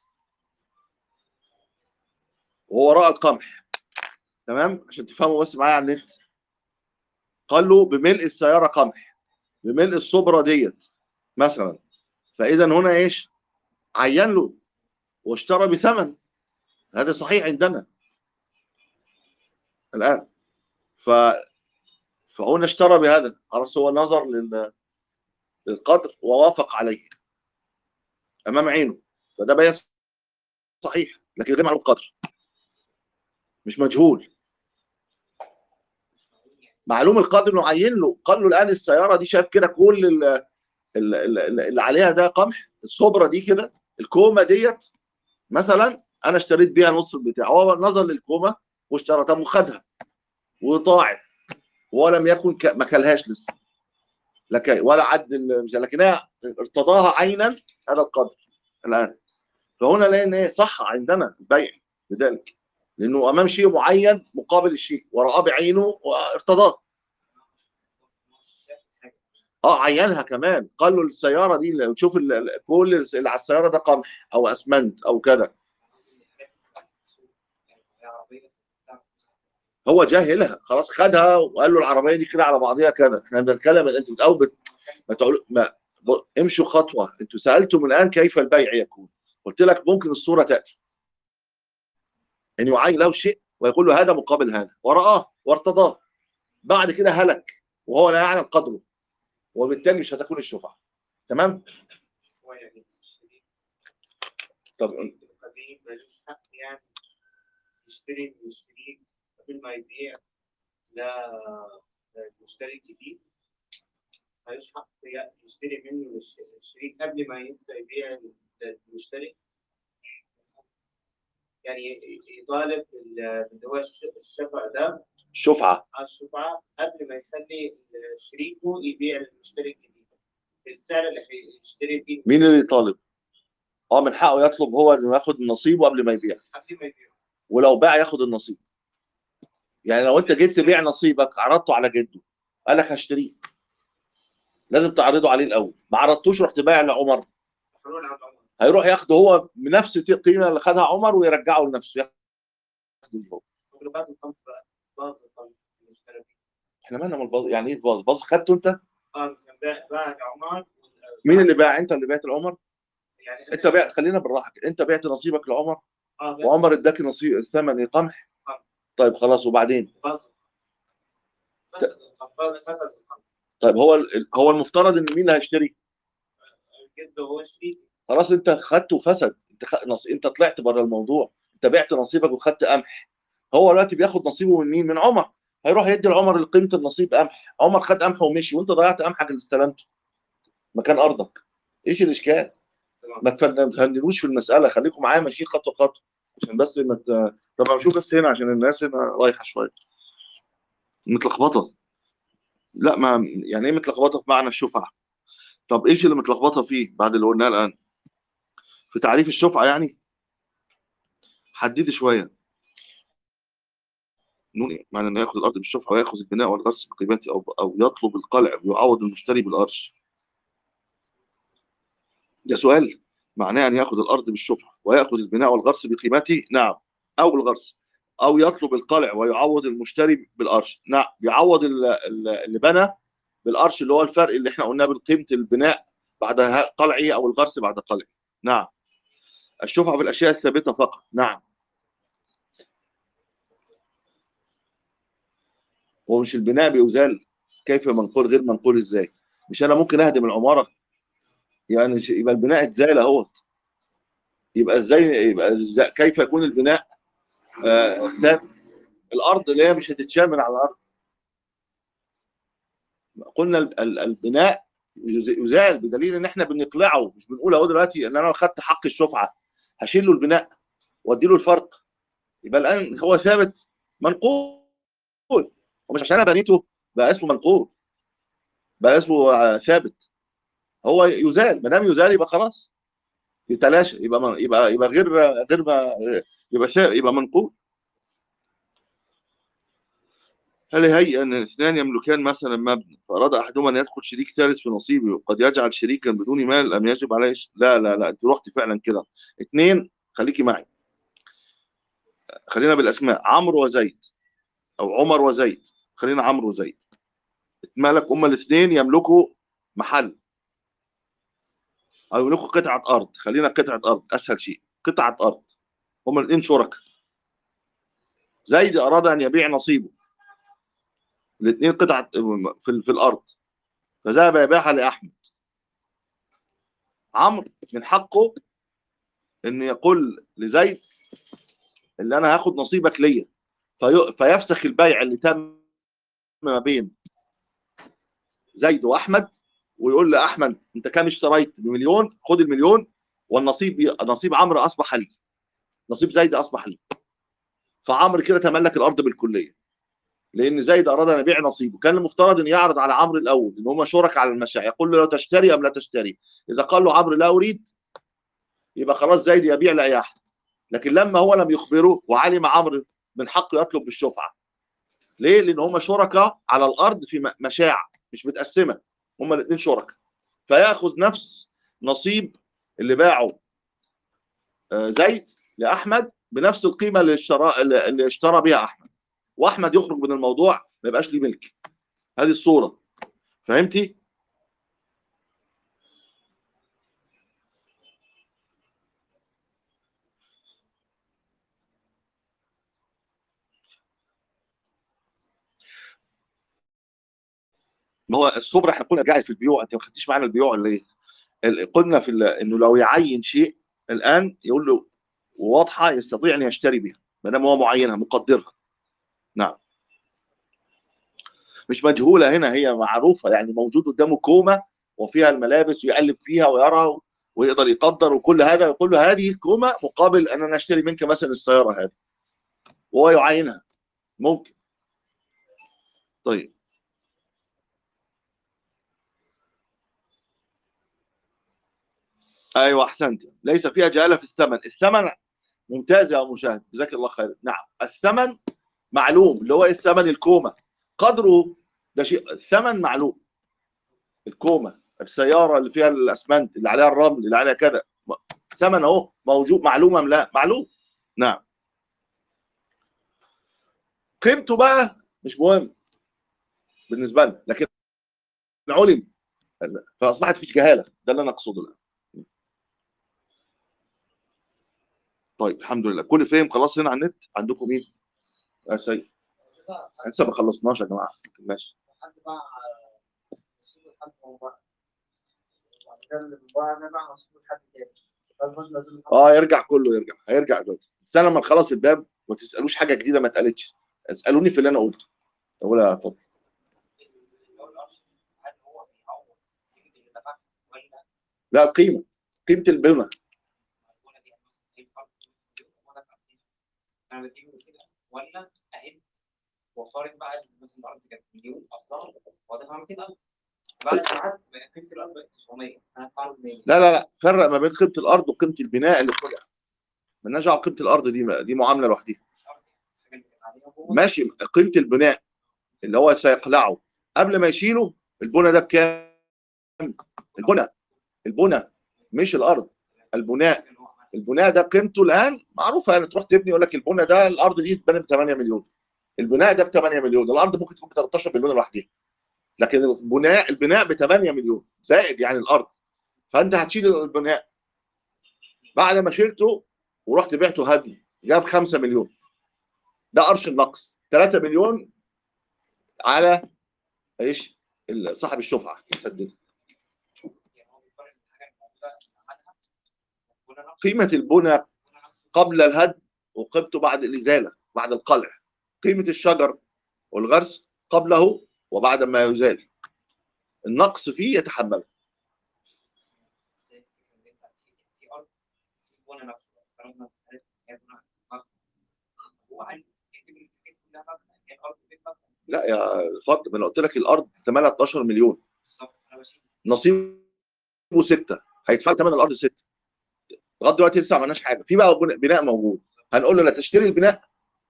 وهو راى القمح تمام عشان تفهموا بس معايا على النت قال له بملء السياره قمح بملء الصبره ديت مثلا فاذا هنا ايش عين له واشترى بثمن هذا صحيح عندنا الان ف فهنا اشترى بهذا خلاص هو نظر لل... للقدر ووافق عليه امام عينه فده بيان صحيح لكن غير معلوم القدر مش مجهول معلوم القدر انه عين له قال له الان السياره دي شايف كده كل ال- ال- ال- اللي عليها ده قمح الصبره دي كده الكومه ديت مثلا انا اشتريت بيها نص البتاع هو نظر للكومه واشترى طب وخدها وطاعت ولم يكن ك... ما كلهاش لسه لكن ولا عد ال- مش لكنها ارتضاها عينا هذا القدر الان فهنا لان ايه صح عندنا البيع لذلك لانه امام شيء معين مقابل الشيء ورآه بعينه وارتضاه اه عينها كمان قال له السياره دي لو تشوف ال- ال- كل اللي على السياره ده قمح او اسمنت او كذا هو جاهلها خلاص خدها وقال له العربيه دي كده على بعضيها كذا احنا بنتكلم انت بتقول بت... ما تقول ما ب- امشوا خطوه انتوا سالتم الان كيف البيع يكون قلت لك ممكن الصوره تاتي ان يعين له شيء ويقول له هذا مقابل هذا ورآه وارتضاه بعد كده هلك وهو لا يعلم قدره وبالتالي مش هتكون الشفعه تمام هو يعني الشريك طب القديم ملوش حق يعني يشتري من الشريك قبل ما يبيع لا المشتري الجديد ملوش حق ي- يشتري منه الش- الشريك قبل ما لسه يبيع للمشتري يعني ي- يطالب ال- اللي هو الش- الشفع ده الشفعه على الشفعة قبل ما يخلي شريكه يبيع للمشتري الجديد السعر اللي هيشتري بيه مين اللي يطالب اه من حقه يطلب هو انه ياخد نصيبه قبل ما يبيع قبل ما يبيع ولو باع ياخد النصيب يعني لو انت جيت تبيع نصيبك عرضته على جده قال لك هشتريه لازم تعرضه عليه الاول ما عرضتوش رحت بايع لعمر محلول عن عمر هيروح ياخده هو بنفس القيمه اللي خدها عمر ويرجعه لنفسه ياخده هو يقول له باظ القمح بقى باظ القمح المشتري بيه احنا مالنا من الباظ يعني ايه باظ باظ خدته انت اه مثلا باع باع لعمر مين اللي باع انت اللي بعت لعمر يعني انت بعت خلينا بالراحه كده. انت بعت نصيبك لعمر اه باع وعمر اداك نصيب الثمن القمح طيب خلاص وبعدين باظ فسد القمح فسد القمح طيب هو ال- هو المفترض ان مين اللي هيشتري جده هو شريك خلاص انت خدته وفسد انت خ... نص... انت طلعت بره الموضوع انت بعت نصيبك وخدت قمح هو دلوقتي بياخد نصيبه من مين من عمر هيروح يدي لعمر قيمه النصيب قمح عمر خد قمح ومشي وانت ضيعت قمحك اللي استلمته مكان ارضك ايش الاشكال ما تفن- ما تفندلوش في المساله خليكم معايا ماشيين خطوه خطوه عشان بس ما ت... طب اشوف بس هنا عشان الناس هنا رايحه شويه متلخبطه لا ما يعني ايه متلخبطه في معنى الشفعه طب ايش اللي متلخبطه فيه بعد اللي قلناه الان في تعريف الشفعه يعني حددي شويه نقول إيه؟ معنى انه ياخذ الارض بالشفعه وياخذ البناء والغرس بقيمته او او يطلب القلع ويعوض المشتري بالقرش ده سؤال معناه ان ياخذ الارض بالشفعه وياخذ البناء والغرس بقيمته نعم او الغرس او يطلب القلع ويعوض المشتري بالقرش نعم يعوض ال- ال- اللي بنى بالقرش اللي هو الفرق اللي احنا قلناه بين قيمه البناء بعد ه- قلعه او الغرس بعد قلعه نعم الشفعه في الاشياء الثابته فقط نعم هو مش البناء بيزال كيف منقول غير منقول ازاي مش انا ممكن اهدم العماره يعني ش- يبقى البناء اتزال اهوت يبقى ازاي يبقى إزاي كيف يكون البناء آه ثابت الارض اللي هي مش هتتشال من على الارض قلنا ال- ال- البناء يز- يزال بدليل ان احنا بنقلعه مش بنقول اهو دلوقتي ان انا خدت حق الشفعه هشيل له البناء وادي له الفرق يبقى الان هو ثابت منقول ومش عشان انا بنيته بقى اسمه منقول بقى اسمه آه، ثابت هو يزال ما دام يزال يبقى خلاص يتلاشى يبقى من- يبقى يبقى غير غير ما يبقى ثابت يبقى منقول هل هي أن الاثنان يملكان مثلا مبنى فأراد أحدهما أن يدخل شريك ثالث في نصيبه قد يجعل شريكا بدون مال أم يجب عليه ش- لا لا لا أنت رحت فعلا كده اثنين خليكي معي خلينا بالأسماء عمرو وزيد أو عمر وزيد خلينا عمرو وزيد مالك هما الاثنين يملكوا محل أو يملكوا قطعة أرض خلينا قطعة أرض أسهل شيء قطعة أرض هما الاثنين شركاء زيد أراد أن يبيع نصيبه الاثنين قطعة في, في الأرض فذهب يبيعها لأحمد عمرو من حقه ان يقول لزيد اللي انا هاخد نصيبك ليا في فيفسخ البيع اللي تم ما بين زيد واحمد ويقول لاحمد انت كام اشتريت بمليون خد المليون والنصيب نصيب عمرو اصبح لي نصيب زيد اصبح لي فعمرو كده تملك الارض بالكليه لان زيد اراد ان يبيع نصيبه كان المفترض ان يعرض على عمرو الاول ان هم شركاء على المشاع يقول له لو تشتري ام لا تشتري اذا قال له عمرو لا اريد يبقى خلاص زيد يبيع لاي احد لكن لما هو لم يخبره وعلم عمرو من حقه يطلب بالشفعه ليه لان هم شركاء على الارض في م- مشاع مش متقسمه هم الاثنين شركاء فياخذ نفس نصيب اللي باعه آه، زيد لاحمد بنفس القيمه اللي اشترى اللي اشترى بها احمد واحمد يخرج من الموضوع ما يبقاش ليه ملك هذه الصوره فهمتي ما هو الصبر احنا قلنا ارجعي في البيوع انت ما خدتيش معانا البيوع اللي إيه؟ ال- قلنا في ال- انه لو يعين شيء الان يقول له واضحه يستطيع ان يشتري بها ما دام هو معينها مقدرها نعم مش مجهوله هنا هي معروفه يعني موجود قدامه كومه وفيها الملابس ويقلب فيها ويرى ويقدر يقدر وكل هذا يقول له هذه كومه مقابل ان انا اشتري منك مثلا السياره هذه وهو يعينها ممكن طيب ايوه احسنت ليس فيها جهاله في الثمن الثمن ممتاز يا مشاهد جزاك الله خير نعم الثمن معلوم اللي هو إيه الثمن الكومه قدره ده شيء الثمن معلوم الكومه السياره اللي فيها الاسمنت اللي عليها الرمل اللي عليها كذا ثمن اهو موجود معلوم ام لا معلوم نعم قيمته بقى مش مهم بالنسبه لنا لكن علم فاصبحت فيش جهاله ده اللي انا اقصده الان طيب الحمد لله كل فهم خلاص هنا على النت عندكم مين؟ يا سيد لسه ما خلصناش يا جماعه ماشي حد باع نصيب لحد ما هو باع وبعد كده اللي باع انا باع نصيب لحد تاني فالمبنى دول اه يرجع كله يرجع هيرجع دلوقتي بس انا لما نخلص الباب ما تسالوش حاجه جديده ما اتقالتش اسالوني في اللي انا قلته اقول يا فضل هل هو بيعوض اللي دفعه ولا لا القيمه قيمه البنى البنى دي مثلا هي الارض مليون وانا دافع 200 انا بديله كده ولا اهد وفارض بقى إن مثلا الارض كانت مليون اصلا ودافع 200000 بعد ما قعدت بقى قيمه الارض بقت 900 انا هدفع له 100 لا لا لا فرق ما بين قيمه الارض وقيمه البناء اللي طلع مالناش دعوه بقيمه الارض دي دي معامله لوحدها مش ارض يعني الحاجه اللي كانت عليها هو ماشي قيمه البناء اللي هو سيقلعه قبل ما يشيله البنى ده بكام البنى البنى مش الارض البناء اللي هو عملها. البناء ده قيمته الان معروفه يعني تروح تبني يقول لك البنى ده الارض دي تبني ب 8 مليون البناء ده ب 8 مليون الارض ممكن تكون ب 13 مليون لوحدها لكن البناء البناء ب 8 مليون زائد يعني الارض فانت هتشيل البناء بعد ما شلته ورحت بعته هدم جاب 5 مليون ده قرش النقص 3 مليون على ايش ال- صاحب الشفعه يسدد يعني هو بيقارن الحاجه الموجوده اللي عملها والبنى نفسه قيمه البنى البنى نفسه قبل الهدم وقيمته بعد الازاله بعد القلع قيمه الشجر والغرس قبله وبعد ما يزال النقص فيه يتحمله بس هي الفكرة إن أنت في في أرض في بنى نفسه افترضنا إن هي بنى مبنى هو قال يعتبر الحاجات كلها مبنى هي الأرض بيت مبنى لا يا فرد ما انا قلت لك الارض ثمنها 12 مليون بالظبط أنا بشيل نصيبه ستة هيدفع ثمن الارض ستة لغايه دلوقتي لسه ما عملناش حاجه في بقى بنا- بناء موجود هنقول له لا تشتري البناء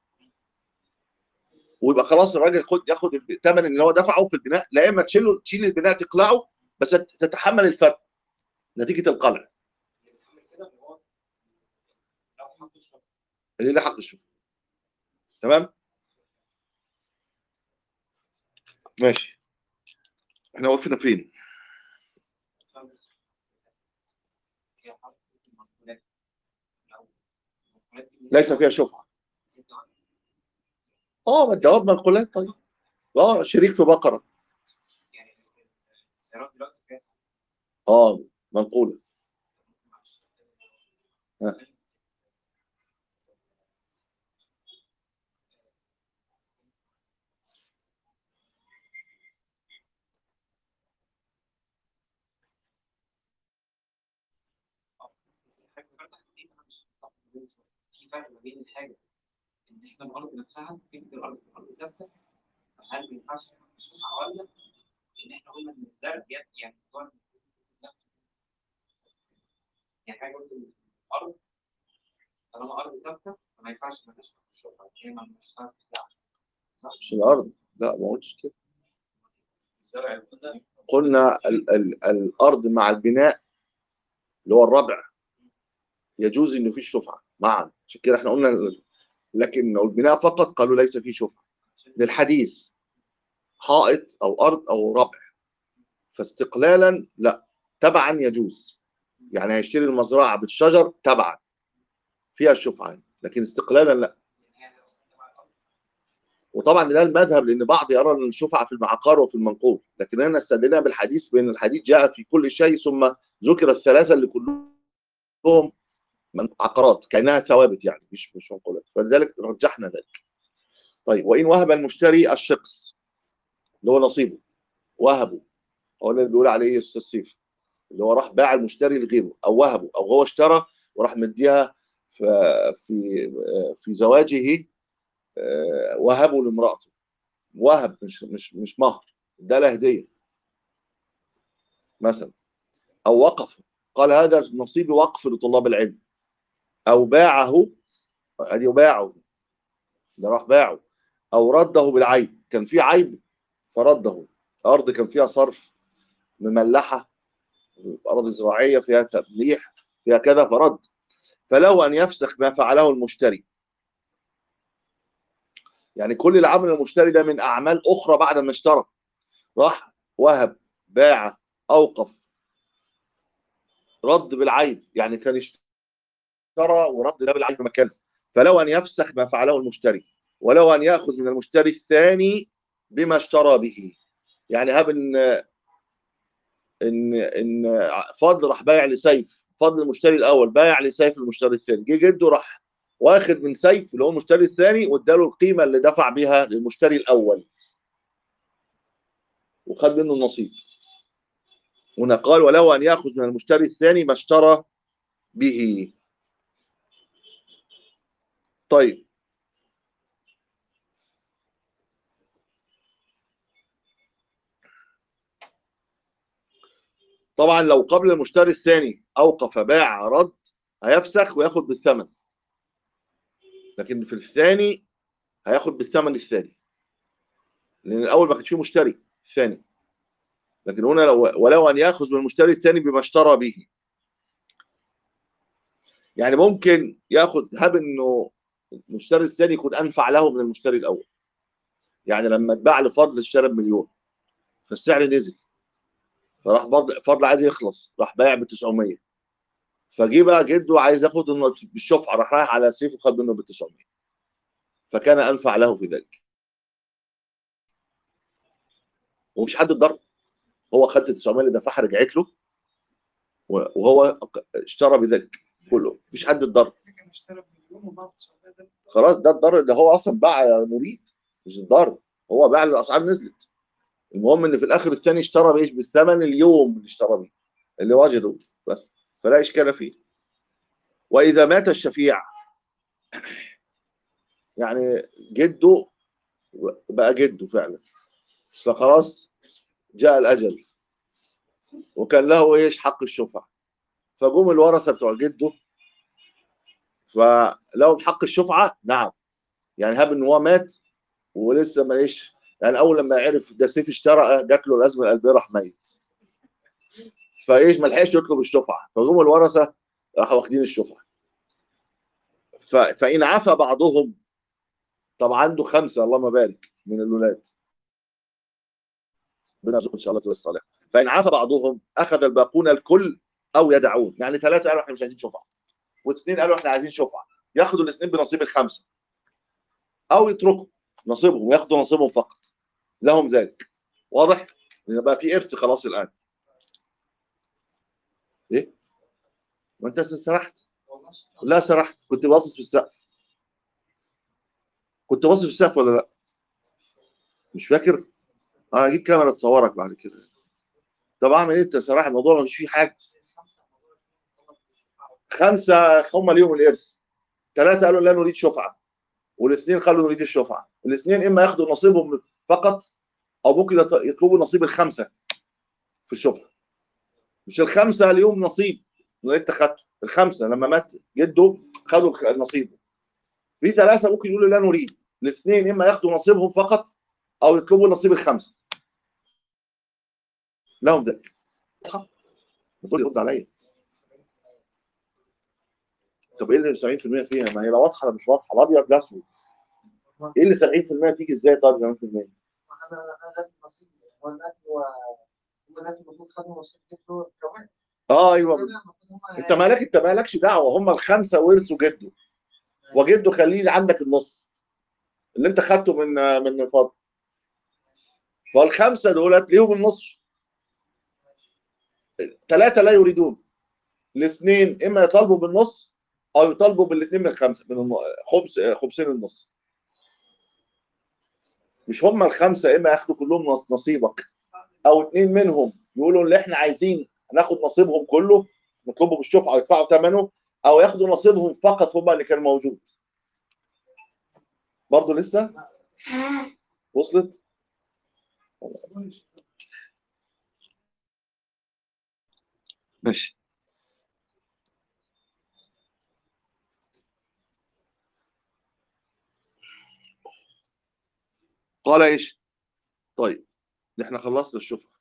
ويبقى خلاص الراجل خد ياخد الثمن اللي هو دفعه في البناء لا اما تشيله تشيل البناء تقلعه بس تتحمل الفرق نتيجه القلع اللي بيتعمل كده اللي هو لو حط الشغل اللي له حق الشغل تمام ماشي احنا وقفنا فين خالص هي حرف المنقولات لو المنقولات دي ليس فيها شفعه هي بتاع- اه ما الجواب منقولات طيب اه شريك في بقره يعني السيارات دلوقتي فيها سعر. اه منقوله معلش. ها. حاجة ذكرت حاجتين أنا مش متفق بينهم شوية. في فرق ما بين الحاجة إن إحنا الأرض نفسها قيمة الأرض الأرض ثابتة فهل ما ينفعش نشوفها ولا إن إحنا قلنا إن الزرع بيد يعني موضوع إن الدخل. يعني حاجة قلت إن الأرض طالما أرض ثابتة فما ينفعش ما نشوف الشغل هي ما مش هتعرف تخلعها مش الارض لا ما قلتش كده الزرع البناء قلنا ال ال الارض مع البناء اللي هو الربع يجوز انه فيه شفعه معا عشان كده احنا قلنا لكن لو البناء فقط قالوا ليس فيه شفعه للحديث حائط او ارض او ربع فاستقلالا لا تبعا يجوز يعني هيشتري المزرعه بالشجر تبعا فيها الشفعه لكن استقلالا لا يعني هي أصلا تبع الأرض وطبعا ده المذهب لان بعض يرى ان الشفعه في المعقار وفي المنقول لكن انا استدلنا بالحديث بان الحديث جاء في كل شيء ثم ذكر الثلاثه اللي كلهم من عقارات كانها ثوابت يعني مش مش منقولات فلذلك رجحنا ذلك طيب وان وهب المشتري الشقص اللي هو نصيبه وهبه هو اللي بيقول عليه استاذ سيف اللي هو راح باع المشتري لغيره او وهبه او هو اشترى وراح مديها في في في زواجه آه، وهبه لامراته وهب مش مش مش مهر ده له هديه مثلا او وقف قال هذا نصيبي وقف لطلاب العلم او باعه ادي باعه ده راح باعه او رده بالعيب كان في عيب فرده ارض كان فيها صرف مملحه اراضي زراعيه فيها تمليح فيها كذا فرد فله ان يفسخ ما فعله المشتري يعني كل اللي عمله المشتري ده من اعمال اخرى بعد ما اشترى راح وهب باع اوقف رد بالعيب يعني كان اشترى ورد ده بالعيب مكانه فلو ان يفسخ ما فعله المشتري ولو ان ياخذ من المشتري الثاني بما اشترى به يعني هب ان ان ان فضل راح بايع لسيف فضل المشتري الاول بايع لسيف المشتري الثاني جه جده راح واخد من سيف اللي هو المشتري الثاني واداله القيمه اللي دفع بها للمشتري الاول وخد منه النصيب هنا قال وله ان ياخذ من المشتري الثاني ما اشترى به طيب طبعا لو قبل المشتري الثاني اوقف باع رد هيفسخ وياخد بالثمن لكن في الثاني هياخد بالثمن الثاني لان الاول ما كانش فيه مشتري الثاني لكن هنا لو ولو ان ياخذ من المشتري الثاني بما اشترى به يعني ممكن ياخد هب انه المشتري الثاني يكون انفع له من المشتري الاول يعني لما اتباع لفضل اشترى بمليون فالسعر نزل فراح برضه فضل عايز يخلص راح بايع ب 900 فجه بقى جده عايز ياخد انه بالشفعه راح رايح على سيف وخد منه ب 900 فكان انفع له في ذلك ومش حد اتضرر هو خد 900 اللي دفعها رجعت له وهو اشترى بذلك كله مفيش حد اتضرر كان اشترى بمليون وبعد 900 ده خلاص ده الضرر اللي هو اصلا باع مريد مش الضرر هو باع الاسعار نزلت المهم ان في الاخر الثاني اشترى بايش بالثمن اليوم اللي اشترى بيه اللي وجده بس فلا اشكال فيه واذا مات الشفيع يعني جده بقى جده فعلا فخلاص جاء الاجل وكان له ايش حق الشفعه فجم الورثه بتوع جده فلهم حق الشفعه نعم يعني هاب ان هو مات ولسه ما ايش يعني اول لما عرف ده سيف اشترى جات له الازمه القلبيه راح ميت فايش ما لحقش يطلب الشفعه فجم الورثه راحوا واخدين الشفعه ف... فان عفى بعضهم طب عنده خمسه اللهم بارك من الولاد ربنا يرزقهم ان شاء الله الصالح فان عفى بعضهم اخذ الباقون الكل او يدعون يعني ثلاثه قالوا احنا مش عايزين شفعه واثنين قالوا احنا عايزين شفعه ياخدوا الاثنين بنصيب الخمسه او يتركوا نصيبهم وياخدوا نصيبهم فقط لهم ذلك واضح؟ لان بقى في ارث خلاص الان ايه؟ ما انت سرحت لا سرحت كنت باصص في السقف كنت باصص في السقف ولا لا؟ مش فاكر؟ انا هجيب كاميرا تصورك بعد كده طب اعمل ايه انت صراحه الموضوع ما فيش فيه حاجه خمسه هم اليوم الارث ثلاثه قالوا لا نريد شفعه والاثنين قالوا نريد الشفعه الاثنين اما ياخدوا نصيبهم فقط او ممكن يطلبوا نصيب الخمسه في الشفعه مش الخمسه اليوم نصيب اللي انت خدته الخمسه لما مات جده خدوا النصيب في ثلاثه ممكن يقولوا لا نريد الاثنين اما ياخدوا نصيبهم فقط او يطلبوا نصيب الخمسه لهم ذلك بتقول يرد عليا طب ايه اللي 70% فيها ما هي لا واضحه ولا مش واضحه الابيض لا اسود ايه اللي 70% تيجي ازاي طيب 70% انا انا غير نصيب هو الاكل و هم الاكل المفروض خدوا نصيب جده كمان اه ايوه انت مالك انت مالكش دعوه هم الخمسه ورثوا جده وجده خليه عندك النص اللي انت خدته من من الفضل فالخمسه دولت ليهم النصف ثلاثه لا يريدون الاثنين اما يطالبوا بالنص او يطالبوا بالاثنين من الخمسه من الن- خمس خمسين النص مش هم الخمسه اما ياخدوا كلهم نص- نصيبك او اثنين منهم يقولوا اللي احنا عايزين ناخد نصيبهم كله نطلبه بالشفعه ويدفعوا ثمنه او ياخدوا نصيبهم فقط هم اللي كان موجود برضه لسه وصلت ماشي قال ايش طيب احنا خلصنا الشفعه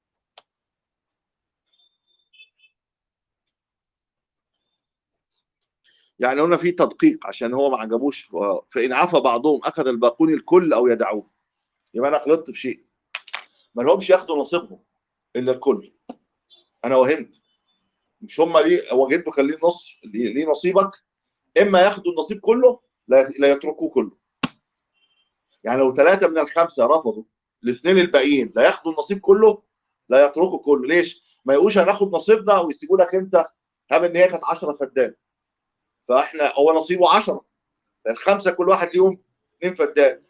يعني هنا في تدقيق عشان هو ما عجبوش ف- فان عفى بعضهم اخذ الباقون الكل او يدعوه يبقى انا غلطت في شيء ما لهمش ياخدوا نصيبهم الا الكل انا وهمت مش هم ليه هو جده كان ليه نص ليه ليه نصيبك اما ياخدوا النصيب كله لا لا يتركوه كله يعني لو ثلاثه من الخمسه رفضوا الاثنين الباقيين لا ياخدوا النصيب كله لا يتركوا كله ليش؟ ما يقولوش هناخد نصيبنا ويسيبوا لك انت هم ان هي كانت 10 فدان فاحنا هو نصيبه 10 الخمسه كل واحد ليهم اثنين فدان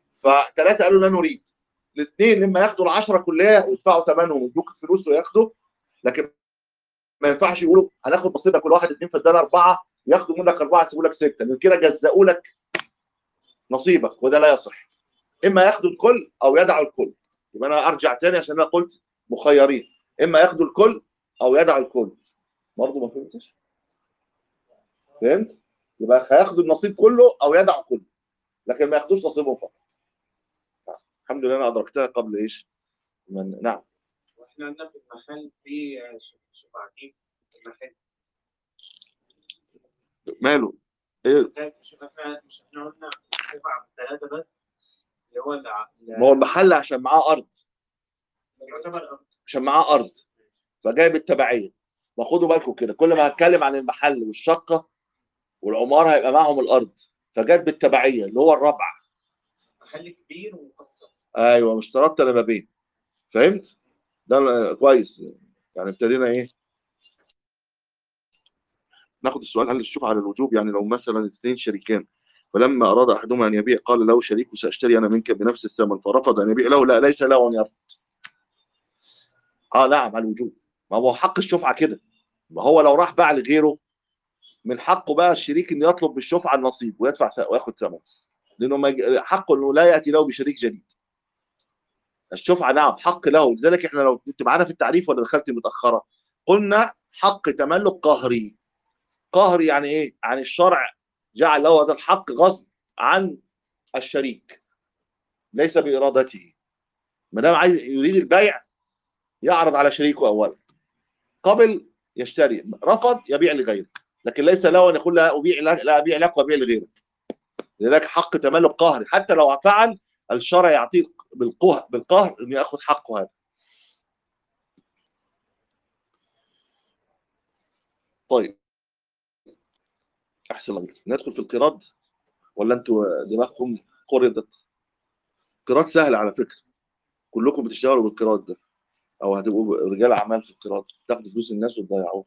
فثلاثه قالوا لا نريد الاثنين لما ياخدوا العشرة كلها ويدفعوا ثمنهم ويدوك الفلوس وياخدوا لكن ما ينفعش يقولوا هناخد نصيبك كل واحد اتنين فادانا اربعه ياخدوا منك اربعه يسيبوا لك سته من كده جزأوا لك نصيبك وده لا يصح اما ياخدوا الكل او يدعوا الكل يبقى انا ارجع تاني عشان انا قلت مخيرين اما ياخدوا الكل او يدعوا الكل برضه ما فهمتش فهمت يبقى هياخدوا النصيب كله او يدعوا كله لكن ما ياخدوش نصيبهم فقط الحمد لله انا ادركتها قبل ايش من نعم واحنا عندنا في المحل في شفعتين في المحل ماله ايه زي مش احنا مش احنا قلنا شفع ثلاثة بس اللي هو الع- ما هو المحل عشان معاه ارض يعتبر أرض. عشان معاه ارض فجايب التبعيه فخدوا بالكم كده كل ما هتكلم عن المحل والشقه والعماره هيبقى معاهم الارض فجت بالتبعيه اللي هو الربع محل كبير ومقسم ايوه مش اشترطت انا ما بين فهمت ده ال- كويس يعني ابتدينا ايه ناخد السؤال هل الشفعة على الوجوب يعني لو مثلا اثنين شريكان فلما اراد احدهما ان يبيع قال له شريكه ساشتري انا منك بنفس الثمن فرفض ان يبيع له لا ليس له ان يرفض اه نعم على الوجوب ما هو حق الشفعة كده ما هو لو راح باع لغيره من حقه بقى الشريك انه يطلب بالشفعة النصيب ويدفع ث- وياخد ثمن لانه ما يج- حقه انه لا ياتي له بشريك جديد الشفعة نعم حق له لذلك احنا لو كنت معانا في التعريف ولا دخلت متأخرة قلنا حق تملك قهري قهري يعني ايه عن الشرع جعل له هذا الحق غصب عن الشريك ليس بإرادته ما دام عايز يريد البيع يعرض على شريكه اولا قبل يشتري رفض يبيع لغيره لكن ليس له ان يقول لا ابيع لك لا ابيع لك وابيع لغيرك لذلك حق تملك قهري حتى لو فعل الشرع يعطيه بالقهر بالقهر انه ياخذ حقه هذا طيب احسن الله ندخل في القراض ولا انتوا دماغكم قرضت قراض سهل على فكره كلكم بتشتغلوا بالقراض ده او هتبقوا رجال اعمال في القراض تاخدوا فلوس الناس وتضيعوها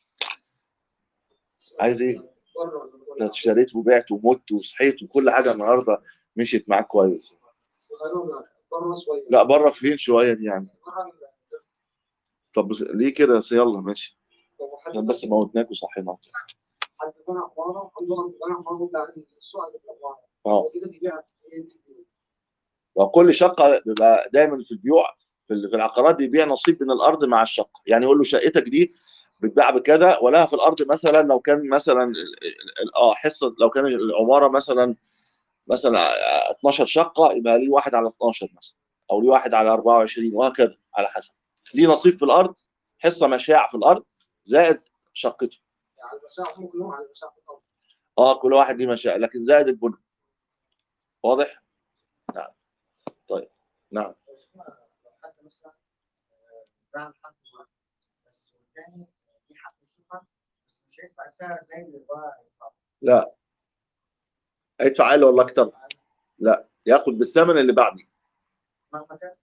عايز ايه بره ولا بره؟ انت اشتريت وبعت ومت وصحيت وكل حاجه النهارده مشيت معاك كويس صغيرون بره شويه لا بره فين شويه دي يعني بره الدرس. طب بس- ليه كده بس يلا ماشي طب وحد عشان بس موتناك وصحيناك حد بنى عماره عنده بنى عماره بتاع السوق اللي في العماره اه هو كده بيبيع إيه؟ وكل شقه بيبقى دايما في البيوع في ال- في العقارات بيبيع نصيب من الارض مع الشقه يعني يقول له شقتك دي بتباع بكذا ولها في الارض مثلا لو كان مثلا ال- ال- اه حصه لو كان العماره مثلا مثلا 12 شقه يبقى ليه واحد على 12 مثلا او ليه واحد على 24 وهكذا على حسب ليه نصيب في الارض حصه مشاع في الارض زائد شقته يعني المشاعر هم كلهم على المشاعر الأرض. اه كل واحد ليه مشاع لكن زائد البنى واضح نعم طيب نعم لو شفنا لو حد مثلا آه، باع لحد واحد بس والتاني في حق يشوفها بس مش هيدفع السعر زي اللي هو هيدفعه. لا ادفع اقل ولا اكتر لا ياخد بالثمن اللي بعدي مهما كان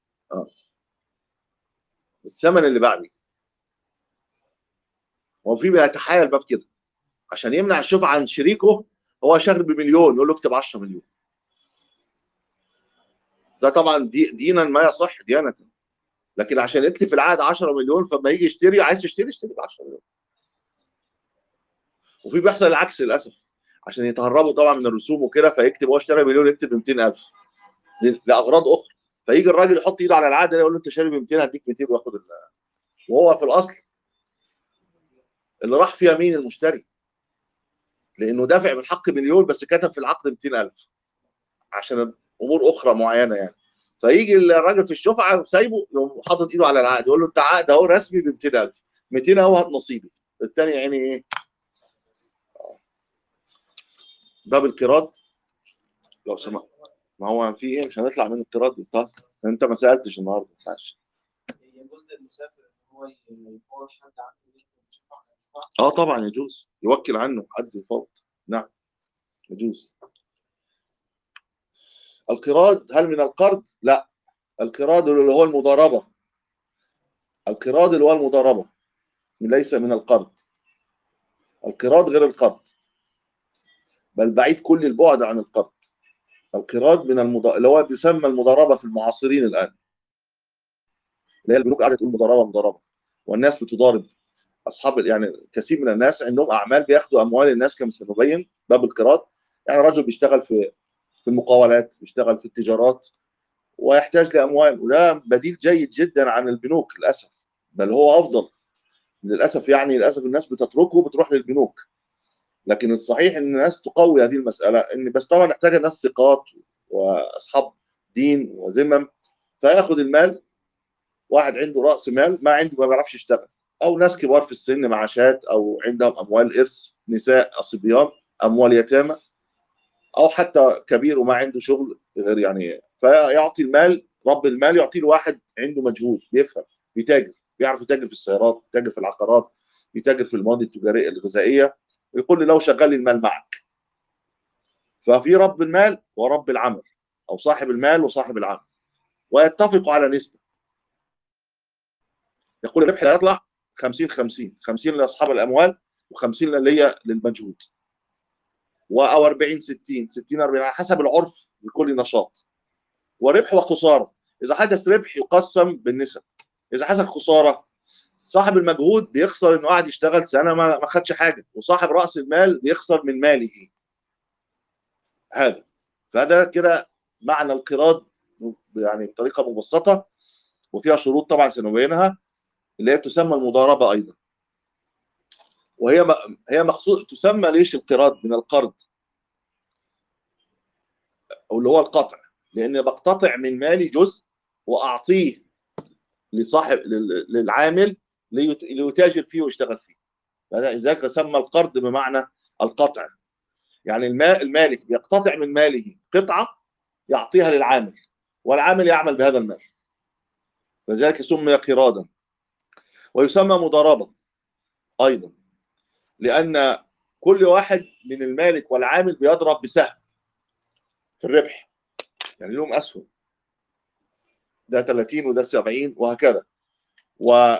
بالثمن اللي بعدي هو في بيتحايل باب كده عشان يمنع الشفعة عن شريكه هو شغل بمليون يقول له اكتب 10 مليون ده طبعا دي دينا ما يصح ديانة لكن عشان يكتب في العقد 10 مليون فلما يجي يشتري عايز تشتري اشتري ب 10 مليون وفي بيحصل العكس للاسف عشان يتهربوا طبعا من الرسوم وكده فيكتب هو اشترى مليون يكتب ب 200000 ل- لاغراض اخرى فيجي الراجل يحط ايده على العقد ده يقول له انت شاري ب 200 هديك 200 وياخد ال- وهو في الاصل اللي راح فيها مين المشتري لانه دافع من حق مليون بس كتب في العقد 200000 عشان امور اخرى معينه يعني فيجي الراجل في الشفعه سايبه يقوم حاطط ايده على العقد يقول له انت عقد اهو رسمي ب 200000 200 اهو هات نصيبي الثاني يعني ايه باب القراض لو سمحت ما هو في ايه مش هنطلع من القراض انت انت ما سالتش النهارده ما ينفعش. يجوز للمسافر ان هو يفوض حد عنده يكتب شفاعة شفاعة اه طبعا يجوز يوكل عنه حد يفوض نعم يجوز القراض هل من القرض؟ لا القراض اللي هو المضاربة القراض اللي هو المضاربة ليس من القرض القراض غير القرض بل بعيد كل البعد عن القرض القراض من المض... اللي هو بيسمى المضاربة في المعاصرين الآن اللي هي البنوك قاعدة تقول مضاربة مضاربة والناس بتضارب اصحاب يعني كثير من الناس عندهم اعمال بياخدوا اموال الناس كما سنبين باب القراض يعني رجل بيشتغل في في المقاولات بيشتغل في التجارات ويحتاج لاموال وده بديل جيد جدا عن البنوك للاسف بل هو افضل للاسف يعني للاسف الناس بتتركه بتروح للبنوك لكن الصحيح ان الناس تقوي هذه المساله ان بس طبعا نحتاج ناس ثقات واصحاب دين وذمم فياخذ المال واحد عنده راس مال ما عنده ما بيعرفش يشتغل او ناس كبار في السن معاشات او عندهم اموال ارث نساء صبيان اموال يتامى او حتى كبير وما عنده شغل غير يعني فيعطي المال رب المال يعطيه لواحد عنده مجهود بيفهم بيتاجر بيعرف يتاجر في السيارات بيتاجر في العقارات بيتاجر في المواد التجاريه الغذائيه يقول لي لو شغل لي المال معك ففي رب المال ورب العمل او صاحب المال وصاحب العمل ويتفقوا على نسبه يقول الربح لا يطلع 50 50 50 لاصحاب الاموال و50 ليا للمجهود و او 40 60 60 40 على حسب العرف لكل نشاط وربح وخساره اذا حدث ربح يقسم بالنسب اذا حصل خساره صاحب المجهود بيخسر انه قاعد يشتغل سنه ما ما خدش حاجه وصاحب راس المال بيخسر من ماله هذا فهذا كده معنى القراض يعني بطريقه مبسطه وفيها شروط طبعا سنبينها اللي هي تسمى المضاربه ايضا وهي م- هي مخصوص تسمى ليش القراض من القرض او اللي هو القطع لان بقتطع من مالي جزء واعطيه لصاحب لل- للعامل ليت- ليتاجر فيه ويشتغل فيه فهذا- لذلك سمى القرض بمعنى القطع يعني الماء المالك بيقتطع من ماله قطعه يعطيها للعامل والعامل يعمل بهذا المال لذلك سمي قرادا ويسمى مضاربه ايضا لان كل واحد من المالك والعامل بيضرب بسهم في الربح يعني لهم اسهم ده 30 وده 70 وهكذا و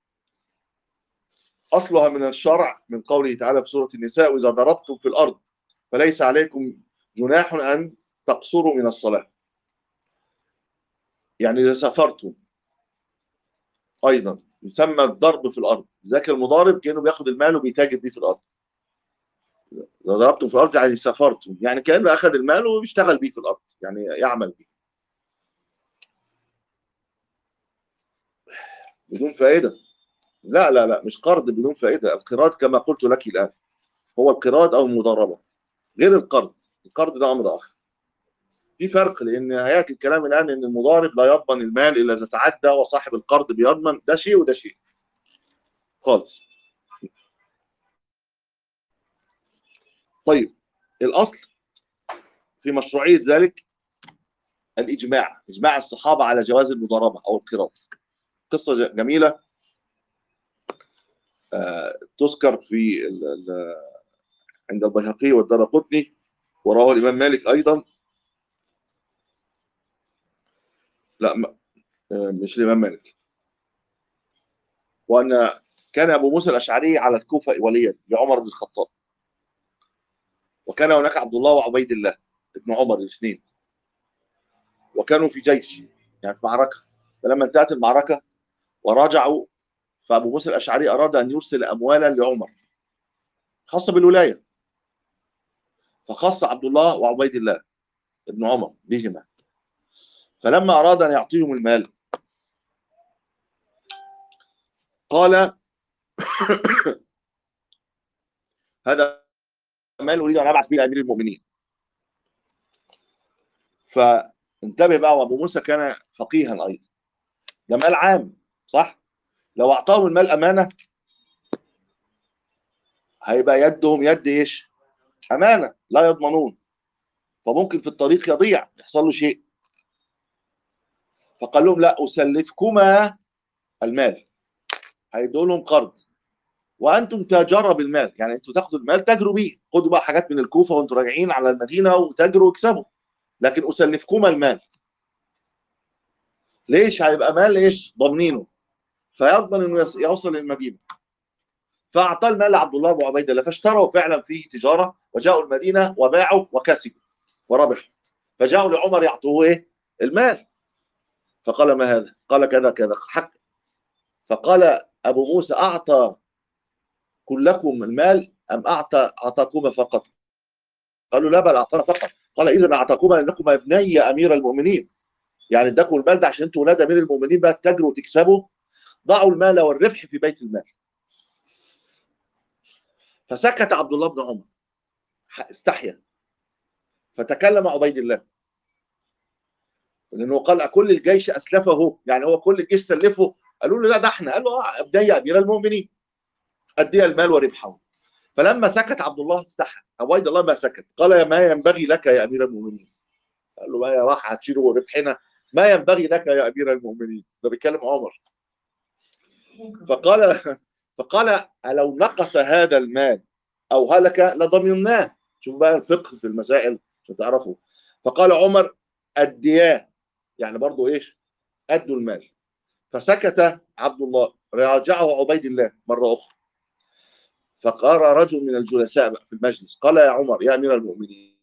اصلها من الشرع من قوله تعالى في سوره النساء واذا ضربتم في الارض فليس عليكم جناح ان تقصروا من الصلاه يعني اذا سافرتم ايضا يسمى الضرب في الارض ذاك المضارب كانه بياخد المال وبيتاجر بيه في الارض اذا ضربتم في الارض يعني سافرتم يعني كانه اخذ المال وبيشتغل بيه في الارض يعني يعمل بيه بدون فائده لا لا لا مش قرض بدون فائده القراض كما قلت لك الان هو القراض او المضاربه غير القرض القرض ده امر اخر في فرق لان نهايه الكلام الان ان المضارب لا يضمن المال الا اذا تعدى وصاحب القرض بيضمن ده شيء وده شيء خالص طيب الاصل في مشروعيه ذلك الاجماع اجماع الصحابه على جواز المضاربه او القراض قصه ج- جميله آه، تذكر في ال- ال- عند البيهقي والدرقطني ورواه الامام مالك ايضا لا م- آه، مش الامام مالك وان كان ابو موسى الاشعري على الكوفه وليا لعمر بن الخطاب وكان هناك عبد الله وعبيد الله ابن عمر الاثنين وكانوا في جيش يعني في معركه فلما انتهت المعركه وراجعوا فابو موسى الاشعري اراد ان يرسل اموالا لعمر خاصه بالولايه فخص عبد الله وعبيد الله ابن عمر بهما فلما اراد ان يعطيهم المال قال هذا مال اريد ان ابعث به لامير المؤمنين فانتبه بقى وابو موسى كان فقيها ايضا ده مال عام صح لو اعطاهم المال امانه هيبقى يدهم يد ايش امانه لا يضمنون فممكن في الطريق يضيع يحصل له شيء فقال لهم لا اسلفكما المال هيدوا لهم قرض وانتم تاجر بالمال يعني انتوا تاخدوا المال تجروا بيه خدوا بقى حاجات من الكوفه وانتوا راجعين على المدينه وتجروا واكسبوا لكن اسلفكما المال ليش هيبقى مال ايش ضامنينه فيضمن انه يص- يوصل للمدينه فاعطى المال لعبد الله ابو عبيد الله فاشتروا فعلا فيه تجاره وجاءوا المدينه وباعوا وكسبوا وربحوا فجاءوا لعمر يعطوه ايه المال فقال ما هذا قال كذا كذا حق فقال ابو موسى اعطى كلكم المال ام اعطى اعطاكما فقط قالوا لا بل اعطانا فقط قال اذا اعطاكما لانكما ابني امير المؤمنين يعني اداكم المال ده عشان انتوا ولاد امير المؤمنين بقى تتاجروا وتكسبوا ضعوا المال والربح في بيت المال فسكت عبد الله بن عمر استحيا فتكلم عبيد الله لانه قال كل الجيش اسلفه يعني هو كل الجيش سلفه قالوا له لا ده احنا قال له اه ابني امير المؤمنين ادي المال وربحه فلما سكت عبد الله استحى عبيد الله ما سكت قال يا ما ينبغي لك يا امير المؤمنين قال له ما يا راح هتشيله ربحنا ما ينبغي لك يا امير المؤمنين ده بيتكلم عمر فقال فقال لو نقص هذا المال او هلك لضمناه شوف بقى الفقه في المسائل عشان تعرفوا فقال عمر ادياه يعني برضو ايش ادوا المال فسكت عبد الله راجعه عبيد الله مره اخرى فقال رجل من الجلساء بقى في المجلس قال يا عمر يا امير المؤمنين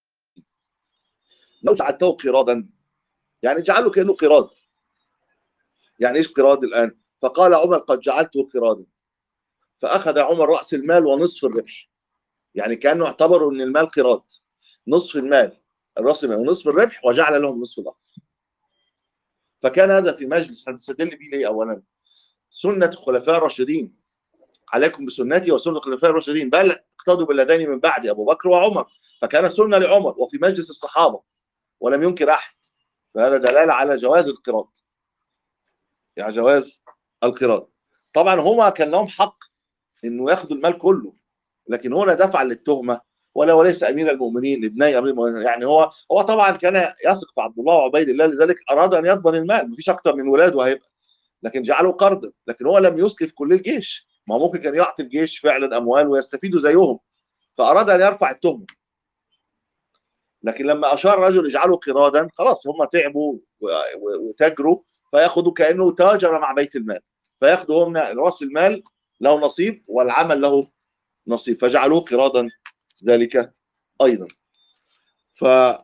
لو جعلته قرادا يعني جعله كانه قراد يعني ايش قراد الان فقال عمر قد جعلته قرادا فاخذ عمر راس المال ونصف الربح يعني كانه اعتبروا ان المال قراد نصف المال الراس المال ونصف الربح وجعل لهم نصف الاخر فكان هذا في مجلس هنستدل به ليه اولا سنه الخلفاء الراشدين عليكم بسنتي وسنه الخلفاء الراشدين بل اقتدوا باللذين من بعد ابو بكر وعمر فكان سنه لعمر وفي مجلس الصحابه ولم ينكر احد فهذا دلاله على جواز القراءه يعني جواز القراءه طبعا هما كان لهم حق انه ياخذوا المال كله لكن هنا دفع للتهمه ولا وليس امير المؤمنين ابني امير المؤمنين يعني هو هو طبعا كان يثق في عبد الله وعبيد الله لذلك اراد ان يضمن المال مفيش اكتر من ولاده هيبقى لكن جعله قرضا لكن هو لم يسلف كل الجيش ما هو ممكن كان يعطي الجيش فعلا اموال ويستفيدوا زيهم فاراد ان يرفع التهمه لكن لما اشار رجل اجعله قرادا خلاص هم تعبوا وتاجروا فياخذوا كانه تاجر مع بيت المال فياخذوا هم راس المال له نصيب والعمل له نصيب فجعلوه قرادا ذلك ايضا ف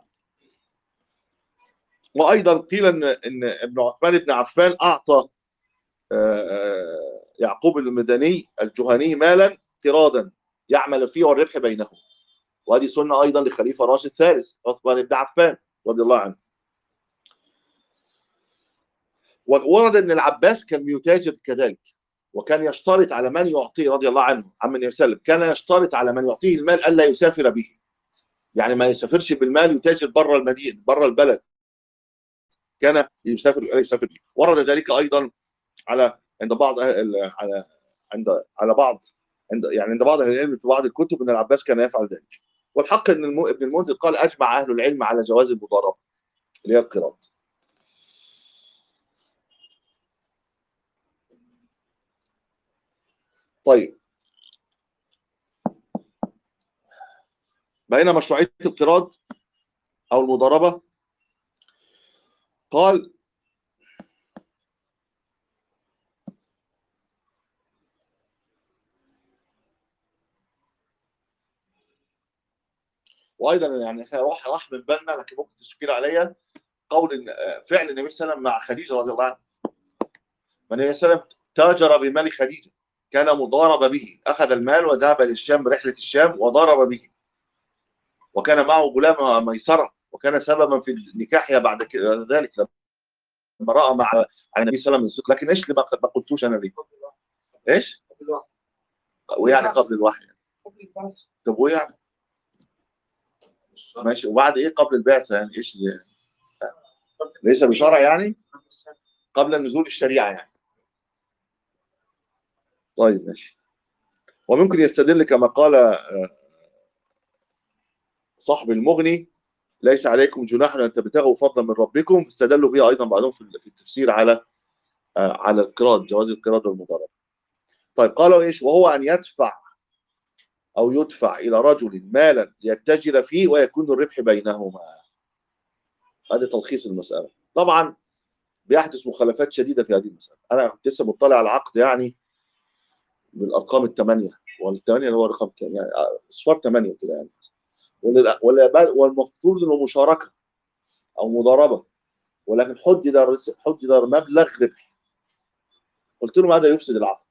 وايضا قيل ان ان ابن عثمان بن عفان اعطى يعقوب المدني الجهني مالا قرادا يعمل فيه والربح بينهم وهذه سنه ايضا لخليفه راشد الثالث عثمان بن عفان رضي الله عنه وورد ان العباس كان يتاجر كذلك وكان يشترط على من يعطيه رضي الله عنه عمن يسلم كان يشترط على من يعطيه المال الا يسافر به يعني ما يسافرش بالمال يتاجر بره المدينه بره البلد كان يسافر الا يسافر به ورد ذلك ايضا على عند بعض على عند على بعض عند يعني عند بعض اهل العلم في بعض الكتب ان العباس كان يفعل ذلك والحق ان الم... ابن المنذر قال اجمع اهل العلم على جواز المضاربه اللي هي القراض طيب بين مشروعيه القراض او المضاربه قال وايضا يعني احنا راح راح من بالنا لكن ممكن تشكيل عليا قول ان فعل النبي صلى الله عليه وسلم مع خديجه رضي الله عنها النبي صلى الله عليه وسلم تاجر بمال خديجه كان مضارب به اخذ المال وذهب للشام رحله الشام وضارب به وكان معه غلامها ميسره وكان سببا في نكاحها بعد ذلك لما راى مع عن النبي صلى الله عليه وسلم لكن ايش اللي ما قلتوش انا ليه؟ ايش؟ ويعني قبل الوحي طب وايه يعني؟ ماشي وبعد ايه قبل البعثه يعني ايش اللي ليس بشرع يعني قبل نزول الشريعه يعني طيب ماشي وممكن يستدل كما قال صاحب المغني ليس عليكم جناح ان تبتغوا فضلا من ربكم استدلوا بها ايضا بعضهم في التفسير على على القراض جواز القراض والمضاربه طيب قالوا ايش وهو ان يدفع او يدفع الى رجل مالا يتجر فيه ويكون الربح بينهما هذا تلخيص المساله طبعا بيحدث مخالفات شديده في هذه المساله انا كنت لسه مطلع على العقد يعني بالارقام الثمانيه والثمانيه اللي هو رقم يعني اصفار ثمانيه كده يعني والمفروض انه مشاركه او مضاربه ولكن حدد حدد مبلغ ربح قلت لهم هذا يفسد العقد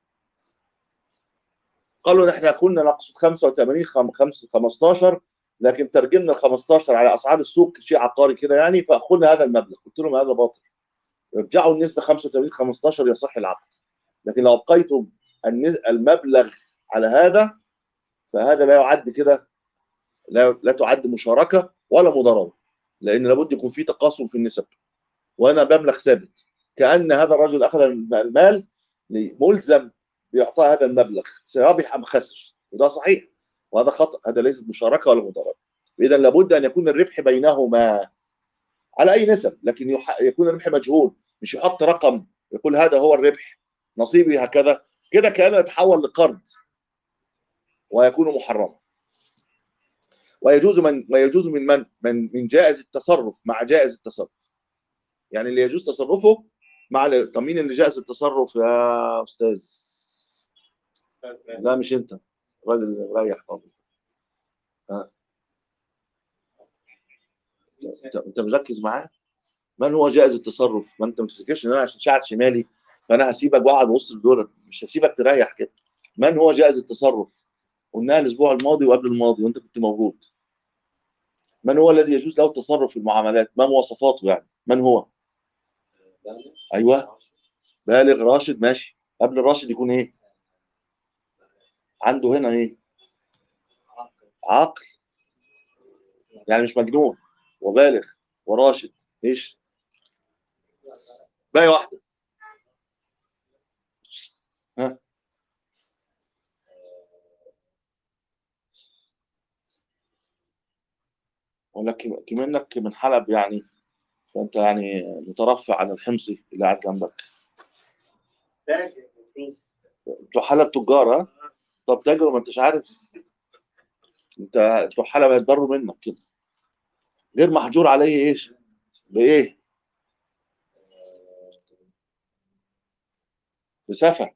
قالوا احنا كنا نقصد 85 خم- خمس- 15 لكن ترجمنا ال 15 على اسعار السوق شيء عقاري كده يعني فاخذنا هذا المبلغ قلت لهم هذا باطل ارجعوا النسبه 85 15 يصح العقد لكن لو ابقيتم النز- المبلغ على هذا فهذا لا يعد كده لا لا تعد مشاركه ولا مضاربه لان لابد يكون في تقاسم في النسب وانا مبلغ ثابت كان هذا الرجل اخذ المال ملزم باعطاء هذا المبلغ سيربح ام خسر وده صحيح وهذا خطا هذا ليست مشاركه ولا مضاربه اذا لابد ان يكون الربح بينهما على اي نسب لكن يح... يكون الربح مجهول مش يحط رقم يقول هذا هو الربح نصيبي هكذا كده كانه يتحول لقرض ويكون محرما ويجوز من ويجوز من من من من جائز التصرف مع جائز التصرف يعني اللي يجوز تصرفه مع ال- طب مين اللي جائز التصرف يا استاذ لا مش انت راجل رايح خالص ها انت انت مركز معاه من هو جائز التصرف ما انت ما تفتكرش ان انا عشان شعب شمالي فانا هسيبك واقعد وسط دول مش هسيبك تريح كده من هو جائز التصرف قلناها الاسبوع الماضي وقبل الماضي وانت كنت موجود من هو الذي يجوز له التصرف في المعاملات ما مواصفاته يعني من هو ايوه بالغ راشد ماشي قبل الراشد يكون ايه عنده هنا ايه عقل يعني مش مجنون وبالغ وراشد ايش باقي واحده ها ولكن كمنك من حلب يعني فانت يعني مترفع عن الحمصي اللي قاعد جنبك تاجر المفروض بتوع حلب تجار ها طب تاجر ما انتش عارف انت بتوع حلب هيتضروا منك كده غير محجور عليه ايش بايه بسفه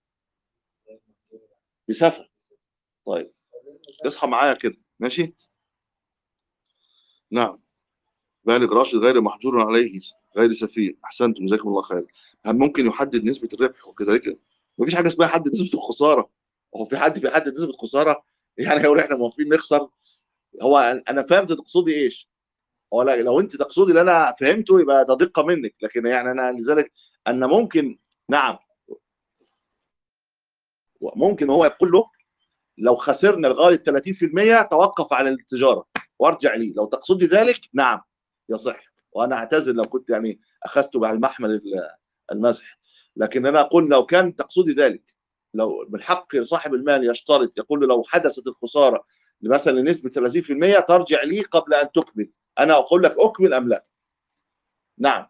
بسفه طيب اصحى معايا كده ماشي نعم بالغ راشد غير محجور عليه غير سفيه احسنتم جزاكم الله خير هل ممكن يحدد نسبه الربح وكذلك مفيش حاجه اسمها يحدد نسبه الخساره هو في حد بيحدد نسبه الخساره يعني هيقول احنا موافقين نخسر هو انا فهمت تقصدي ايش هو لا لو انت تقصدي اللي انا فهمته يبقى ده دقه منك لكن يعني انا لذلك ان ممكن نعم ممكن هو يقول له لو خسرنا لغايه 30% توقف عن التجاره وارجع لي لو تقصدي ذلك نعم يصح وانا اعتذر لو كنت يعني اخذت على المحمل ال- المزح لكن انا اقول لو كان تقصدي ذلك لو من حق صاحب المال يشترط يقول له لو حدثت الخساره مثلا لنسبه 30% ترجع لي قبل ان تكمل انا اقول لك اكمل ام لا نعم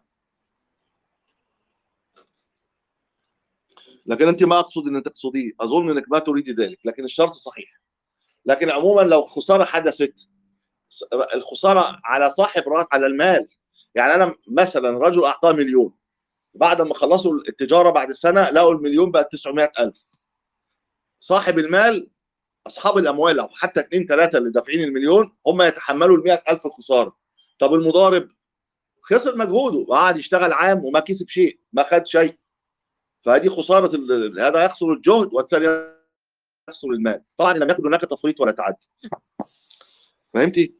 لكن انت ما اقصد ان تقصديه اظن انك ما تريدي ذلك لكن الشرط صحيح لكن عموما لو خساره حدثت الخساره على صاحب راس على المال يعني انا مثلا رجل اعطاه مليون بعد ما خلصوا التجاره بعد سنه لقوا المليون بقت 900000 صاحب المال اصحاب الاموال او حتى اثنين ثلاثه اللي دافعين المليون هم يتحملوا ال 100000 الخساره طب المضارب خسر مجهوده وقعد يشتغل عام وما كسب شيء ما خد شيء فهذه خساره ال- هذا يخسر الجهد والثاني يخسر المال طبعا لم يكن هناك تفريط ولا تعدي فهمتي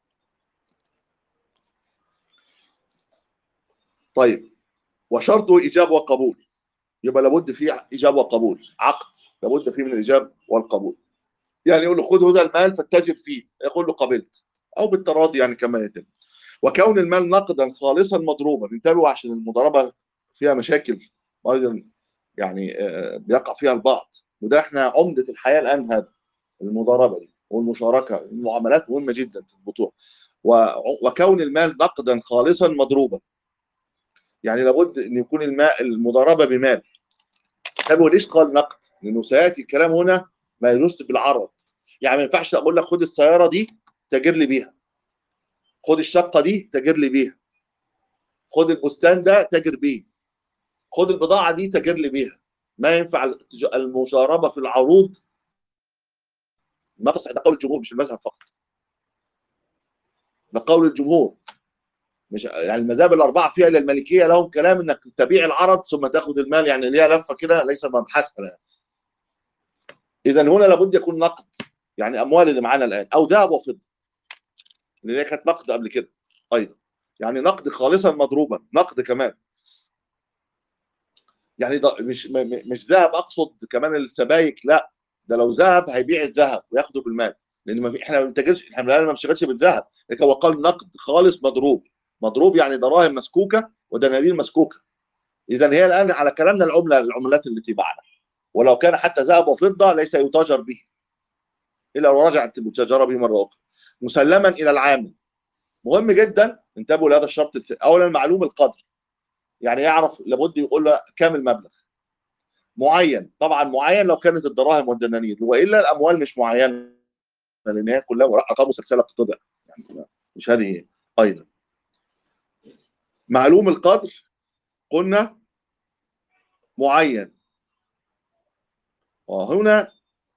طيب وشرطه ايجاب وقبول يبقى لابد فيه ايجاب وقبول عقد لابد فيه من الايجاب والقبول يعني يقول له خذ هذا المال فاتجر فيه يقول له قبلت او بالتراضي يعني كما يتم وكون المال نقدا خالصا مضروبا انتبهوا عشان المضاربه فيها مشاكل ايضا يعني آه، بيقع فيها البعض وده احنا عمده الحياه الان هذا المضاربه دي والمشاركه المعاملات مهمه جدا تضبطوها و- وكون المال نقدا خالصا مضروبا يعني لابد ان يكون الماء المضاربه بمال طب وليش قال نقد؟ لانه سياتي الكلام هنا ما يجوز بالعرض يعني ما ينفعش اقول لك خد السياره دي تاجر لي بيها خد الشقه دي تاجر لي بيها خد البستان ده تاجر بيه خد البضاعه دي تاجر لي بيها ما ينفع التج- المشاربه في العروض ما تصح ده قول الجمهور مش المذهب فقط ده قول الجمهور مش يعني المذاهب الاربعه فيها الى المالكيه لهم كلام انك تبيع العرض ثم تاخذ المال يعني ليها لفه كده ليس مبحثها يعني. اذا هنا لابد يكون نقد يعني اموال اللي معانا الان او ذهب وفضه اللي هي كانت نقد قبل كده ايضا يعني نقد خالصا مضروبا نقد كمان يعني ده مش م- م- مش ذهب اقصد كمان السبايك لا ده لو ذهب هيبيع الذهب وياخده بالمال لان ما في احنا ما بنتاجرش احنا ما بنشتغلش بالذهب لكن هو قال نقد خالص مضروب مضروب يعني دراهم مسكوكه ودنانير مسكوكه اذا هي الان على كلامنا العمله العملات التي بعنا ولو كان حتى ذهب وفضه ليس يتاجر به الا لو رجعت المتاجره به مره اخرى مسلما الى العامل مهم جدا انتبهوا لهذا الشرط الثاني اولا معلوم القدر يعني يعرف لابد يقول له كام المبلغ معين طبعا معين لو كانت الدراهم والدنانير والا الاموال مش معينه لان هي كلها ارقام مسلسله بتطبع يعني مش هذه هي ايضا معلوم القدر قلنا معين وهنا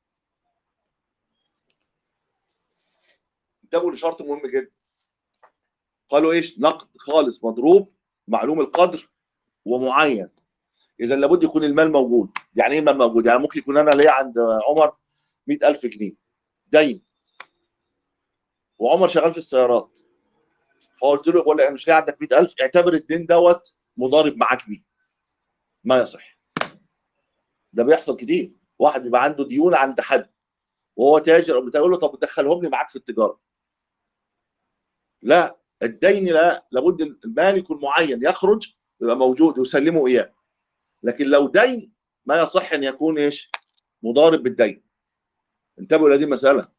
انتبهوا لشرط مهم جدا قالوا ايش نقد خالص مضروب معلوم القدر ومعين اذا لابد يكون المال موجود يعني ايه المال موجود يعني ممكن يكون انا ليا عند عمر 100000 جنيه دين وعمر شغال في السيارات فقلت له بقول له مش ليه عندك 100000 اعتبر الدين دوت مضارب معاك بيه ما يصح ده بيحصل كتير واحد بيبقى عنده ديون عند حد وهو تاجر او بتقول له طب دخلهم لي معاك في التجاره لا الدين لا لابد المال يكون معين يخرج يبقى موجود يسلمه اياه لكن لو دين ما يصح ان يكون ايش مضارب بالدين انتبهوا الى هذه المساله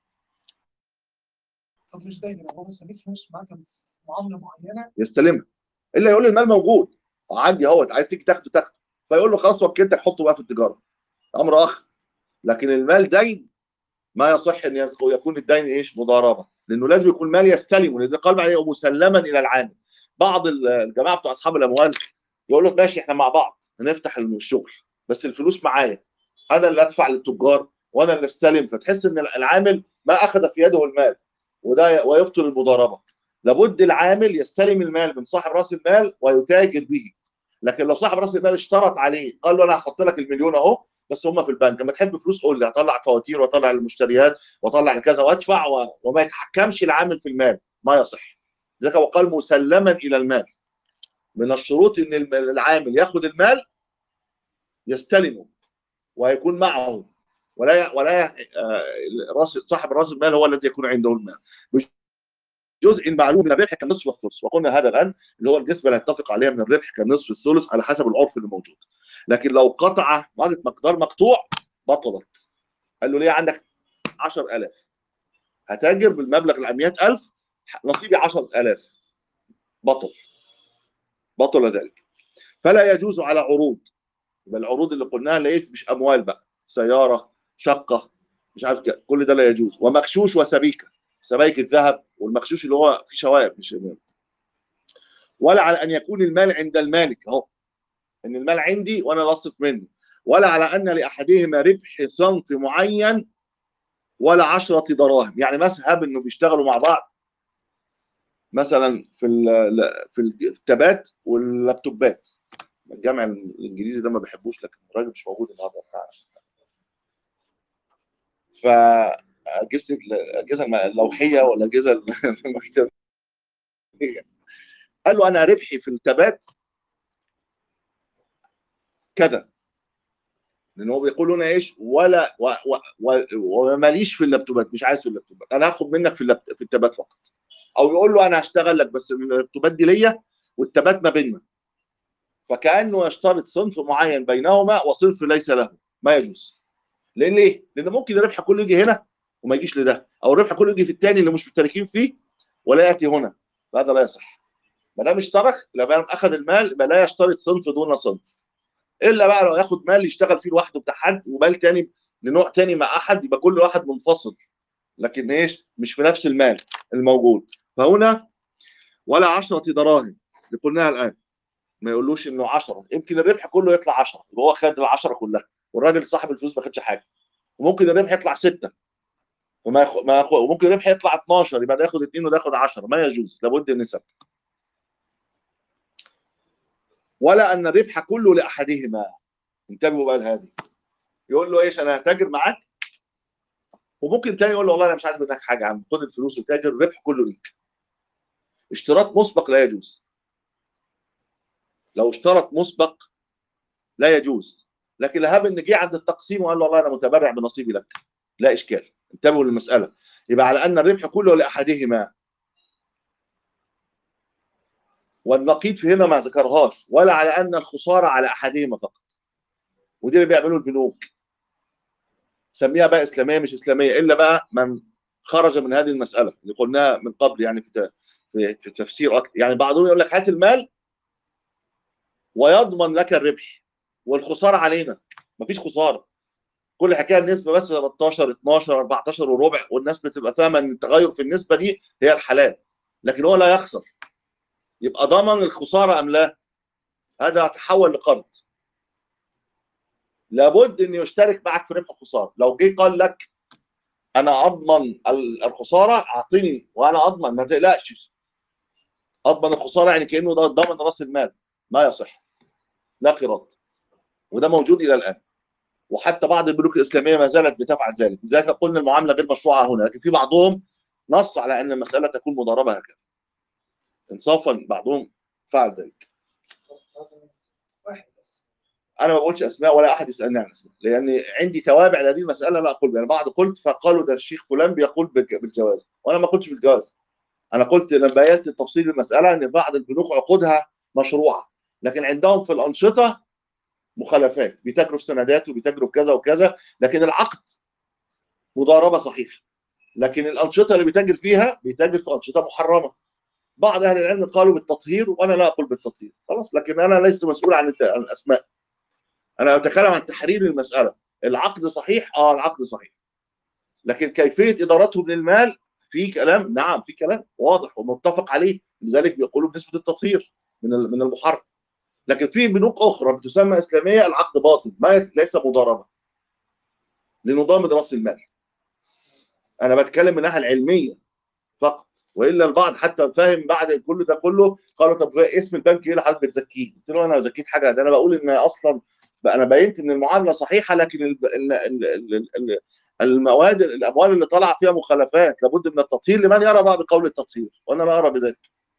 طب مش دايما هو بس ليه فلوس معاك في معامله معينه يستلمها الا يقول لي المال موجود عندي اهوت عايز تيجي تاخده تاخده فيقول له خلاص وكلتك حطه بقى في التجاره امر اخر لكن المال دين ما يصح ان يكون الدين ايش مضاربه لانه لازم يكون مال يستلمه لان قال عليه مسلما الى العامل بعض الجماعه بتوع اصحاب الاموال يقول له ماشي احنا مع بعض هنفتح الشغل بس الفلوس معايا انا اللي ادفع للتجار وانا اللي استلم فتحس ان العامل ما اخذ في يده المال وده ويبطل المضاربه لابد العامل يستلم المال من صاحب راس المال ويتاجر به لكن لو صاحب راس المال اشترط عليه قال له انا هحط لك المليون اهو بس هم في البنك لما تحب فلوس قول لي هطلع فواتير واطلع المشتريات واطلع كذا وادفع و... وما يتحكمش العامل في المال ما يصح ذلك وقال مسلما الى المال من الشروط ان الم- العامل ياخذ المال يستلمه ويكون معه ولا ي... ولا ي... آه، راس صاحب راس المال هو الذي يكون عنده المال جزء معلوم من الربح كالنصف والثلث وقلنا هذا الان اللي هو النسبه اللي نتفق عليها من الربح كالنصف والثلث على حسب العرف اللي موجود لكن لو قطع مقدار مقطوع بطلت قال له ليه عندك 10000 هتاجر بالمبلغ ال 100000 نصيبي 10000 بطل بطل ذلك فلا يجوز على عروض يبقى العروض اللي قلناها لقيت مش اموال بقى سياره شقه مش عارف كده كل ده لا يجوز ومغشوش وسبيكه سبائك الذهب والمغشوش اللي هو في شوائب مش ولا على ان يكون المال عند المالك اهو ان المال عندي وانا لا اصرف منه ولا على ان لاحدهما ربح صنف معين ولا عشرة دراهم يعني مثلا انه بيشتغلوا مع بعض مثلا في ال- في التابات واللابتوبات الجامع الانجليزي ده ما بحبوش لكن الراجل مش موجود النهارده فاجهزه الاجهزه اللوحيه والاجهزه المكتبيه قال له انا ربحي في التابات كذا لان هو بيقول لنا ايش ولا و- و- و- وماليش في اللابتوبات مش عايز في اللابتوبات انا هاخد منك في اللابت- في التابات فقط او يقول له انا هشتغل لك بس اللابتوبات دي ليا والتابات ما بيننا فكانه يشترط صنف معين بينهما وصنف ليس له ما يجوز لان ليه؟ لان ممكن الربح كله يجي هنا وما يجيش لده او الربح كله يجي في الثاني اللي مش مشتركين فيه ولا ياتي هنا هذا لا يصح ما دام اشترك لما اخذ المال يبقى لا يشترط صنف دون صنف الا بقى لو ياخد مال يشتغل فيه لوحده بتاع حد ومال تاني لنوع تاني مع احد يبقى كل واحد منفصل لكن ايش مش في نفس المال الموجود فهنا ولا عشرة دراهم اللي قلناها الان ما يقولوش انه 10 يمكن الربح كله يطلع 10 يبقى هو خد ال 10 كلها والراجل صاحب الفلوس ما خدش حاجه وممكن الربح يطلع 6 وما ياخد ما ياخد وممكن الربح يطلع 12 يبقى ده ياخد 2 وده ياخد 10 ما يجوز لابد النسب ولا ان الربح كله لاحدهما انتبهوا بقى لهذه يقول له ايش انا هتاجر معاك وممكن تاني يقول له والله انا مش عايز منك حاجه يا عم خد الفلوس وتاجر الربح كله ليك اشتراط مسبق لا يجوز لو اشترط مسبق لا يجوز لكن لهاب ان جه عند التقسيم وقال له والله انا متبرع بنصيبي لك لا اشكال انتبهوا للمساله يبقى على ان الربح كله لاحدهما والنقيض في هنا ما ذكرهاش ولا على ان الخساره على احدهما فقط ودي اللي بيعملوا البنوك سميها بقى اسلاميه مش اسلاميه الا بقى من خرج من هذه المساله اللي قلناها من قبل يعني في ت- في في تفسير اكتر يعني بعضهم يقول لك هات المال ويضمن لك الربح والخساره علينا مفيش خساره كل حكايه النسبه بس 13 12 14 وربع والناس بتبقى فاهمه ان التغير في النسبه دي هي الحلال لكن هو لا يخسر يبقى ضمن الخساره ام لا هذا تحول لقرض لابد ان يشترك معك في ربح الخساره لو جه قال لك انا اضمن ال- الخساره اعطيني وانا اضمن ما تقلقش اضمن الخساره يعني كانه ده ضمن راس المال ما يصح لا قراط وده موجود الى الان وحتى بعض البنوك الاسلاميه ما زالت بتفعل ذلك لذلك قلنا المعامله غير مشروعه هنا لكن في بعضهم نص على ان المساله تكون مضاربه هكذا انصافا بعضهم فعل ذلك واحد بس انا ما بقولش اسماء ولا احد يسالني عن اسماء لان عندي توابع لهذه المساله لا اقول بها انا بعض قلت فقالوا ده الشيخ فلان بيقول بالج- بالجواز وانا ما قلتش بالجواز انا قلت لما بينت تفصيل المساله ان بعض البنوك عقودها مشروعه لكن عندهم في الانشطه مخالفات بيتاجروا في سندات وبيتاجروا في كذا وكذا لكن العقد مضاربه صحيحه لكن الانشطه اللي بيتاجر فيها بيتاجر في انشطه محرمه بعض اهل العلم قالوا بالتطهير وانا لا اقول بالتطهير خلاص لكن انا ليس مسؤول عن الت- عن الاسماء انا اتكلم عن تحرير المساله العقد صحيح اه العقد صحيح لكن كيفيه ادارته للمال في كلام نعم في كلام واضح ومتفق عليه لذلك بيقولوا بنسبه التطهير من ال- من المحرم لكن في بنوك اخرى بتسمى اسلاميه العقد باطل ما ليس مضاربه لنظام راس المال انا بتكلم من الناحيه العلميه فقط والا البعض حتى فاهم بعد كل ده كله قالوا طب اسم البنك ايه اللي حضرتك بتزكيه؟ قلت له انا زكيت حاجه ده انا بقول ان اصلا بقى انا بينت ان المعامله صحيحه لكن ال- ال- ال- ال- ال- المواد الاموال اللي طالعه فيها مخالفات لابد من التطهير لمن يرى بقى بقول التطهير وانا لا ارى بذلك.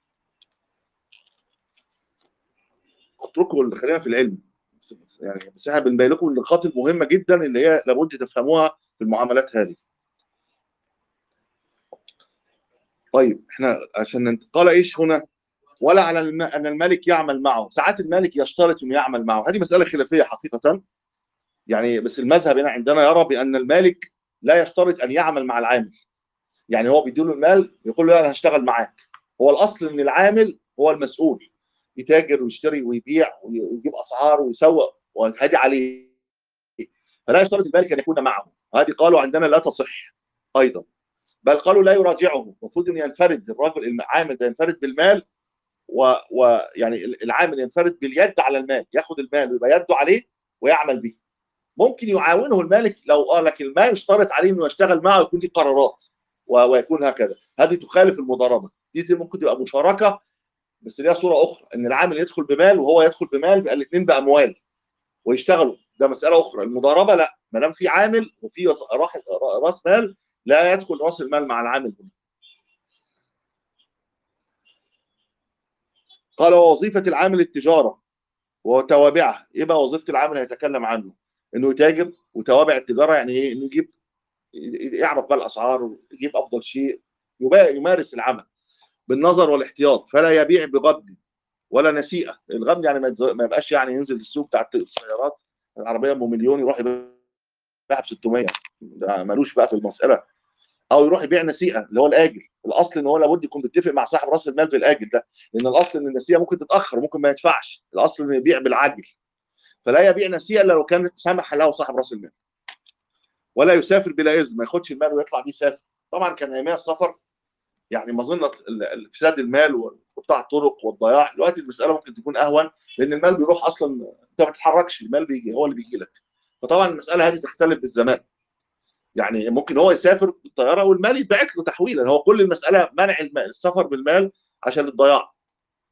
اتركوا اللي خلينا في العلم بس- يعني بس احنا بنبين لكم النقاط المهمه جدا اللي هي لابد تفهموها في المعاملات هذه. طيب احنا عشان ننت- قال ايش هنا ولا على الم... ان الملك يعمل معه ساعات الملك يشترط انه يعمل معه هذه مساله خلافيه حقيقه يعني بس المذهب هنا عندنا يرى بان المالك لا يشترط ان يعمل مع العامل يعني هو بيديله المال يقول له لا انا هشتغل معاك هو الاصل ان العامل هو المسؤول يتاجر ويشتري ويبيع وي- ويجيب اسعار ويسوق وهذه عليه فلا يشترط المالك ان يكون معه هذه قالوا عندنا لا تصح ايضا بل قالوا لا يراجعه المفروض ان ينفرد الرجل العامل ده ينفرد بالمال ويعني و... يعني العامل ينفرد باليد على المال ياخد المال ويبقى يده عليه ويعمل به ممكن يعاونه المالك لو قال لك ما يشترط عليه انه يشتغل معه يكون ليه قرارات و... ويكون هكذا هذه تخالف المضاربه دي ممكن تبقى مشاركه بس ليها صوره اخرى ان العامل يدخل بمال وهو يدخل بمال يبقى الاثنين باموال ويشتغلوا ده مساله اخرى المضاربه لا ما دام في عامل وفي راح- راس مال لا يدخل راس المال مع العامل هنا قال ووظيفة العامل التجارة وتوابعها ايه بقى وظيفة العامل هيتكلم عنه انه يتاجر وتوابع التجارة يعني ايه انه يجيب يعرف بقى الاسعار يجيب افضل شيء يبا- يمارس العمل بالنظر والاحتياط فلا يبيع بغبن ولا نسيئة الغبن يعني ما يتز- ما يبقاش يعني ينزل السوق بتاع السيارات العربية ام مليون يروح يبيعها ب 600 ده ملوش بقى في المسألة او يروح يبيع نسيئه اللي هو الاجل الاصل ان هو لابد يكون بيتفق مع صاحب راس المال في الاجل ده لان الاصل ان النسيئه ممكن تتاخر ممكن ما يدفعش الاصل انه يبيع بالعجل فلا يبيع نسيئه الا لو كانت سمح له صاحب راس المال ولا يسافر بلا اذن ما ياخدش المال ويطلع بيه يسافر طبعا كان ايامها السفر يعني مظنه ال- ال- افساد المال وقطاع الطرق والضياع دلوقتي المساله ممكن تكون اهون لان المال بيروح اصلا انت ما بتتحركش المال بيجي هو اللي بيجي لك فطبعا المساله هذه تختلف بالزمان يعني ممكن هو يسافر بالطياره والمال يتبعت له تحويلا هو كل المساله منع الم- السفر بالمال عشان الضياع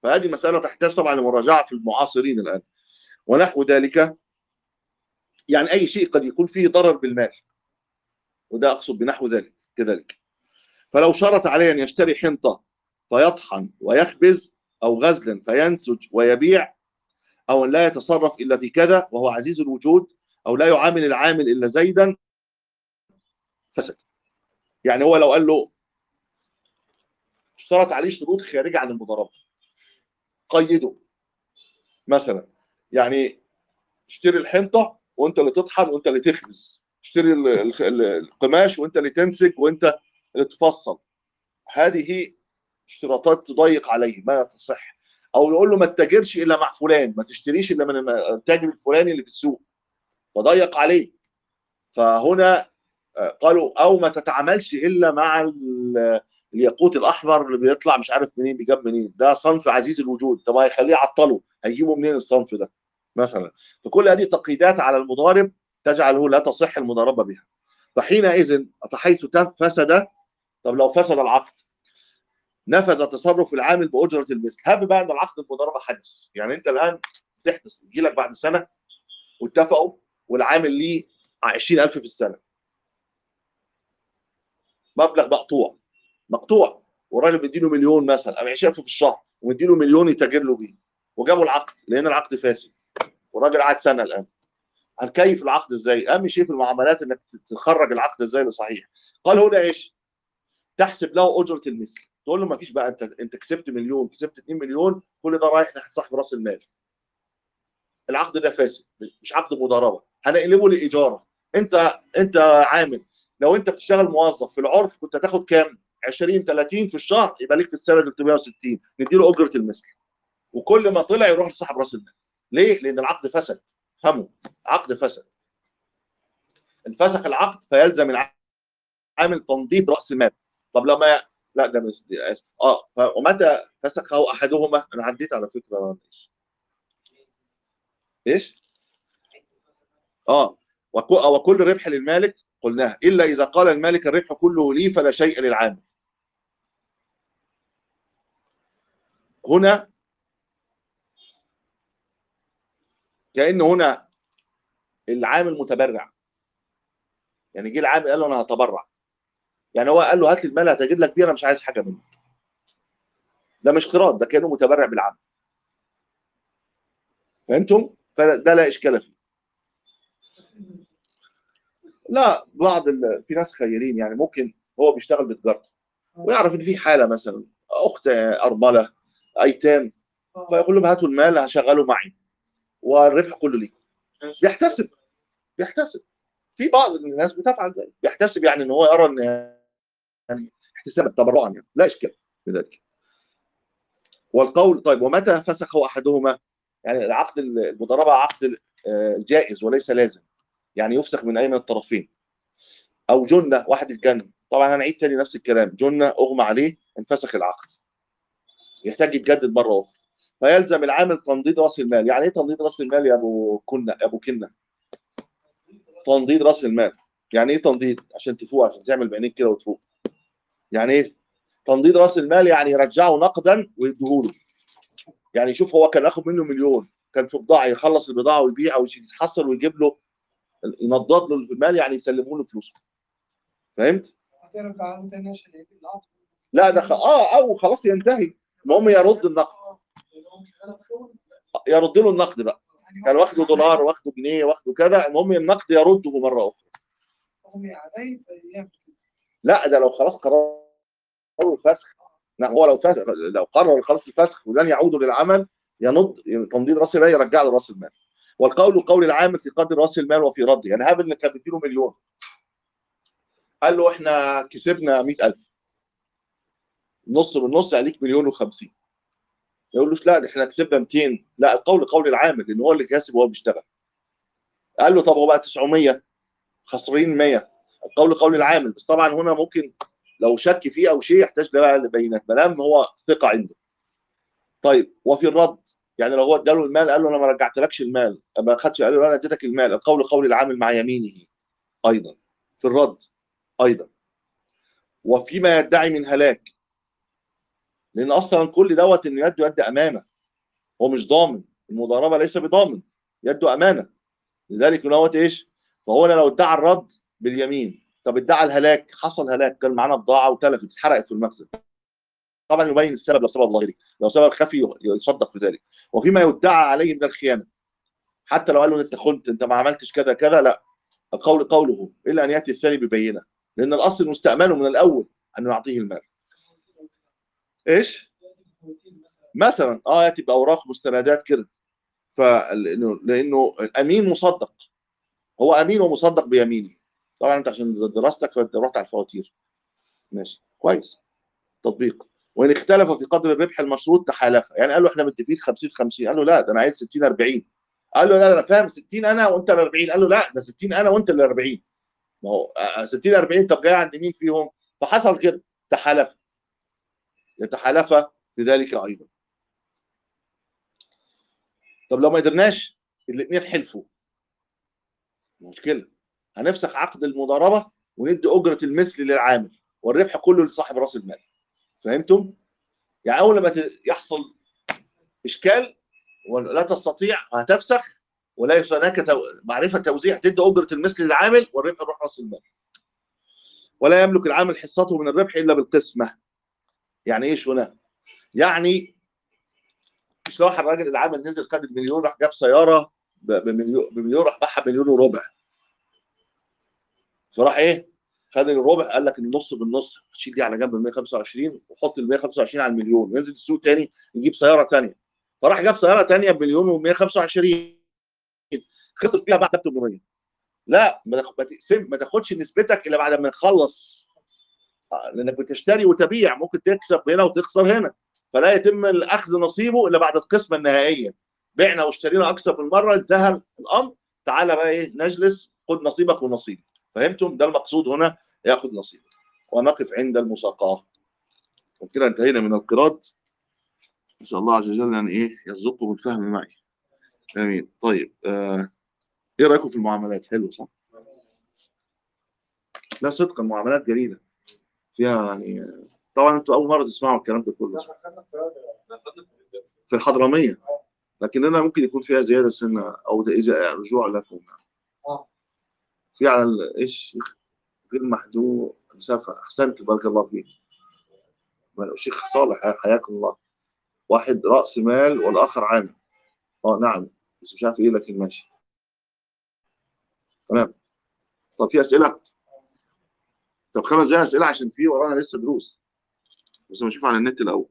فهذه مساله تحتاج طبعا لمراجعه في المعاصرين الان ونحو ذلك يعني اي شيء قد يكون فيه ضرر بالمال وده اقصد بنحو ذلك كذلك فلو شرط عليه ان يشتري حنطه فيطحن ويخبز او غزلا فينسج ويبيع او ان لا يتصرف الا في كذا وهو عزيز الوجود او لا يعامل العامل الا زيدا فسد يعني هو لو قال له اشترط عليه شروط خارجه عن المضاربه قيده مثلا يعني اشتري الحنطه وانت اللي تطحن وانت اللي تخبز اشتري ال- ال- ال- القماش وانت اللي تنسج وانت اللي تفصل هذه اشتراطات تضيق عليه ما تصح او يقول له ما تتاجرش الا مع فلان ما تشتريش الا من التاجر الفلاني اللي في السوق فضيق عليه فهنا آه، قالوا او ما تتعاملش الا مع ال- الياقوت الاحمر اللي بيطلع مش عارف منين بيجاب منين ده صنف عزيز الوجود طب هيخليه يعطله هيجيبه منين الصنف ده مثلا فكل هذه تقييدات على المضارب تجعله لا تصح المضاربه بها فحينئذ فحيث تم- فسد طب لو فسد العقد نفذ تصرف العامل باجره المثل هب بقى ان العقد المضاربه حدث يعني انت الان تحدث يجي لك بعد سنه واتفقوا والعامل ليه 20000 في السنه مبلغ مقطوع مقطوع والراجل مديله مليون مثلا او 20000 في الشهر ومديله مليون يتاجر له بيه وجابوا العقد لان العقد فاسد والراجل قعد سنه الان هنكيف العقد ازاي؟ اهم شيء في المعاملات انك تخرج العقد ازاي لصحيح. قال هنا ايش؟ تحسب له اجره المثل، تقول له ما فيش بقى انت انت كسبت مليون كسبت 2 مليون كل ده رايح ناحيه صاحب راس المال. العقد ده فاسد مش عقد مضاربه، هنقلبه لاجاره. انت انت عامل لو انت بتشتغل موظف في العرف كنت هتاخد كام؟ 20 30 في الشهر يبقى ليك في السنه 360 نديله اجره المثل. وكل ما طلع يروح لصاحب راس المال. ليه؟ لان العقد فسد. فهموا عقد فسد انفسخ العقد فيلزم العامل تنضيد راس المال طب لما لا ده مش دي آسف. اه ف- ومتى فسخه احدهما انا عديت على فكره ايش ايش اه وكو- وكل ربح للمالك قلناها الا اذا قال المالك الربح كله لي فلا شيء للعامل هنا كأن هنا العامل متبرع يعني جه العامل قال له انا هتبرع يعني هو قال له هات لي المال هتجيب لك بيه انا مش عايز حاجه منك ده مش قراض ده كانه متبرع بالعمل فهمتم فده لا اشكال فيه لا بعض ال... في ناس خيرين يعني ممكن هو بيشتغل بتجارته ويعرف ان في حاله مثلا اخت ارمله ايتام فيقول لهم هاتوا المال هشغله معي والربح كله ليكم بيحتسب بيحتسب في بعض الناس بتفعل ذلك بيحتسب يعني ان هو يرى ان يعني احتسابا تبرعا يعني لا اشكال في ذلك والقول طيب ومتى فسخه احدهما يعني العقد المضاربه عقد آه، جائز وليس لازم يعني يفسخ من اي من الطرفين او جنه واحد اتجنن طبعا هنعيد تاني نفس الكلام جنه اغمى عليه انفسخ العقد يحتاج يتجدد مره اخرى فيلزم العامل تنضيد راس المال يعني ايه تنضيد راس المال يا ابو كنا يا ابو كنا تنضيد راس المال يعني ايه تنضيد عشان تفوق عشان تعمل بعينيك كده وتفوق يعني ايه تنضيد راس المال يعني يرجعه نقدا ويديهوله يعني شوف هو كان ياخد منه مليون كان في بضاعه يخلص البضاعه ويبيع او يتحصل ويجيب له ينضد له المال يعني يسلمه له فلوسه فهمت؟ هترجع له تاني عشان يجيب العقد لا ده خ... اه او خلاص ينتهي المهم يرد النقد لأن هو مش شغال في شغل يرد له النقد بقى يعني كان هو واخده دولار واخده جنيه واخده كذا المهم النقد يرده مره اخرى أغمي عليه فيعمل كده لا ده لو خلاص قرروا الفسخ لا هو لو فسخ لو قرر خلاص الفسخ ولن يعودوا للعمل ينض تنضيد راس المال يرجع له راس المال والقول قول العامل في قدر راس المال وفي رده يعني هاب ان كان بيديله مليون قال له احنا كسبنا 100000 نص بالنص عليك مليون و50 يقول له لا ده احنا كسبنا 200 لا القول قول العامل لان هو اللي كاسب وهو بيشتغل قال له طب هو بقى 900 خسرين 100 القول قول العامل بس طبعا هنا ممكن لو شك فيه او شيء يحتاج بقى لبينات ما دام هو ثقه عنده طيب وفي الرد يعني لو هو اداله المال قال له انا ما رجعتلكش المال ما خدش قال له انا اديتك المال القول قول العامل مع يمينه ايضا في الرد ايضا وفيما يدعي من هلاك لان اصلا كل دوت ان يده يد امانه هو مش ضامن المضاربه ليس بضامن يده امانه لذلك دوت ايش فهو لو ادعى الرد باليمين طب ادعى الهلاك حصل هلاك كان معانا بضاعه وتلفت اتحرقت في المخزن طبعا يبين السبب لو سبب ظاهري لو سبب خفي يصدق بذلك وفيما يدعى عليه من الخيانه حتى لو قال له انت خنت انت ما عملتش كذا كذا لا القول قوله الا ان ياتي الثاني ببينه لان الاصل مستامنه من الاول ان يعطيه المال ايش مثلا اه ياتي باوراق مستندات كده فلانه لانه الامين مصدق هو امين ومصدق بيمينه طبعا انت عشان دراستك فانت رحت على الفواتير ماشي كويس تطبيق وان اختلف في قدر الربح المشروط تحالف يعني قال له احنا متفقين 50 50 قال له لا ده انا عايز 60 40 قال له لا انا فاهم 60 انا وانت ال 40 قال له لا ده 60 انا وانت ال 40 ما هو آه، 60 40 طب جاي عند مين فيهم فحصل كده تحالف يتحالف بذلك ايضا طب لو ما قدرناش الاثنين حلفوا مشكله هنفسخ عقد المضاربه وندي اجره المثل للعامل والربح كله لصاحب راس المال فهمتم؟ يعني اول لما ت- يحصل اشكال ولا تستطيع هتفسخ وليس هناك تو... معرفه توزيع تدي اجره المثل للعامل والربح يروح راس المال ولا يملك العامل حصته من الربح الا بالقسمه يعني ايش هنا؟ يعني مش لو واحد الراجل العامل نزل خد المليون راح جاب سياره ب- بمليون بمليون راح باعها بمليون وربع فراح ايه؟ خد الربع قال لك النص بالنص شيل دي على جنب ال 125 وحط ال 125 على المليون وينزل السوق تاني يجيب سياره تانيه فراح جاب سياره تانيه بمليون و125 خسر فيها بعد 800 لا ما تاخ- ما تقسم ما تاخدش نسبتك الا بعد ما نخلص آه، لانك بتشتري وتبيع ممكن تكسب هنا وتخسر هنا فلا يتم الاخذ نصيبه الا بعد القسمه النهائيه بعنا واشترينا اكثر من مره انتهى الامر تعالى بقى ايه نجلس خد نصيبك ونصيبي فهمتم ده المقصود هنا ياخذ نصيبه ونقف عند المساقاه وكده انتهينا من القراءة نسال الله عز وجل ان ايه يرزقكم الفهم معي امين طيب آه. ايه رايكم في المعاملات حلو صح لا صدقا المعاملات جميله فيها يعني طبعا انتوا اول مره تسمعوا الكلام ده كله لما خدنا القرار في الحضرميه لكننا ممكن يكون فيها زياده سنه او ده إجا- رجوع لكم اه في على ال- ايش غير محدود مسافه احسنت بارك الله فيك شيخ صالح حياكم الله واحد راس مال والاخر عامل اه نعم بس مش عارف ايه لكن ماشي تمام طب في اسئله طب خمس دقايق اسئله عشان في ورانا لسه دروس بس نشوف على النت الاول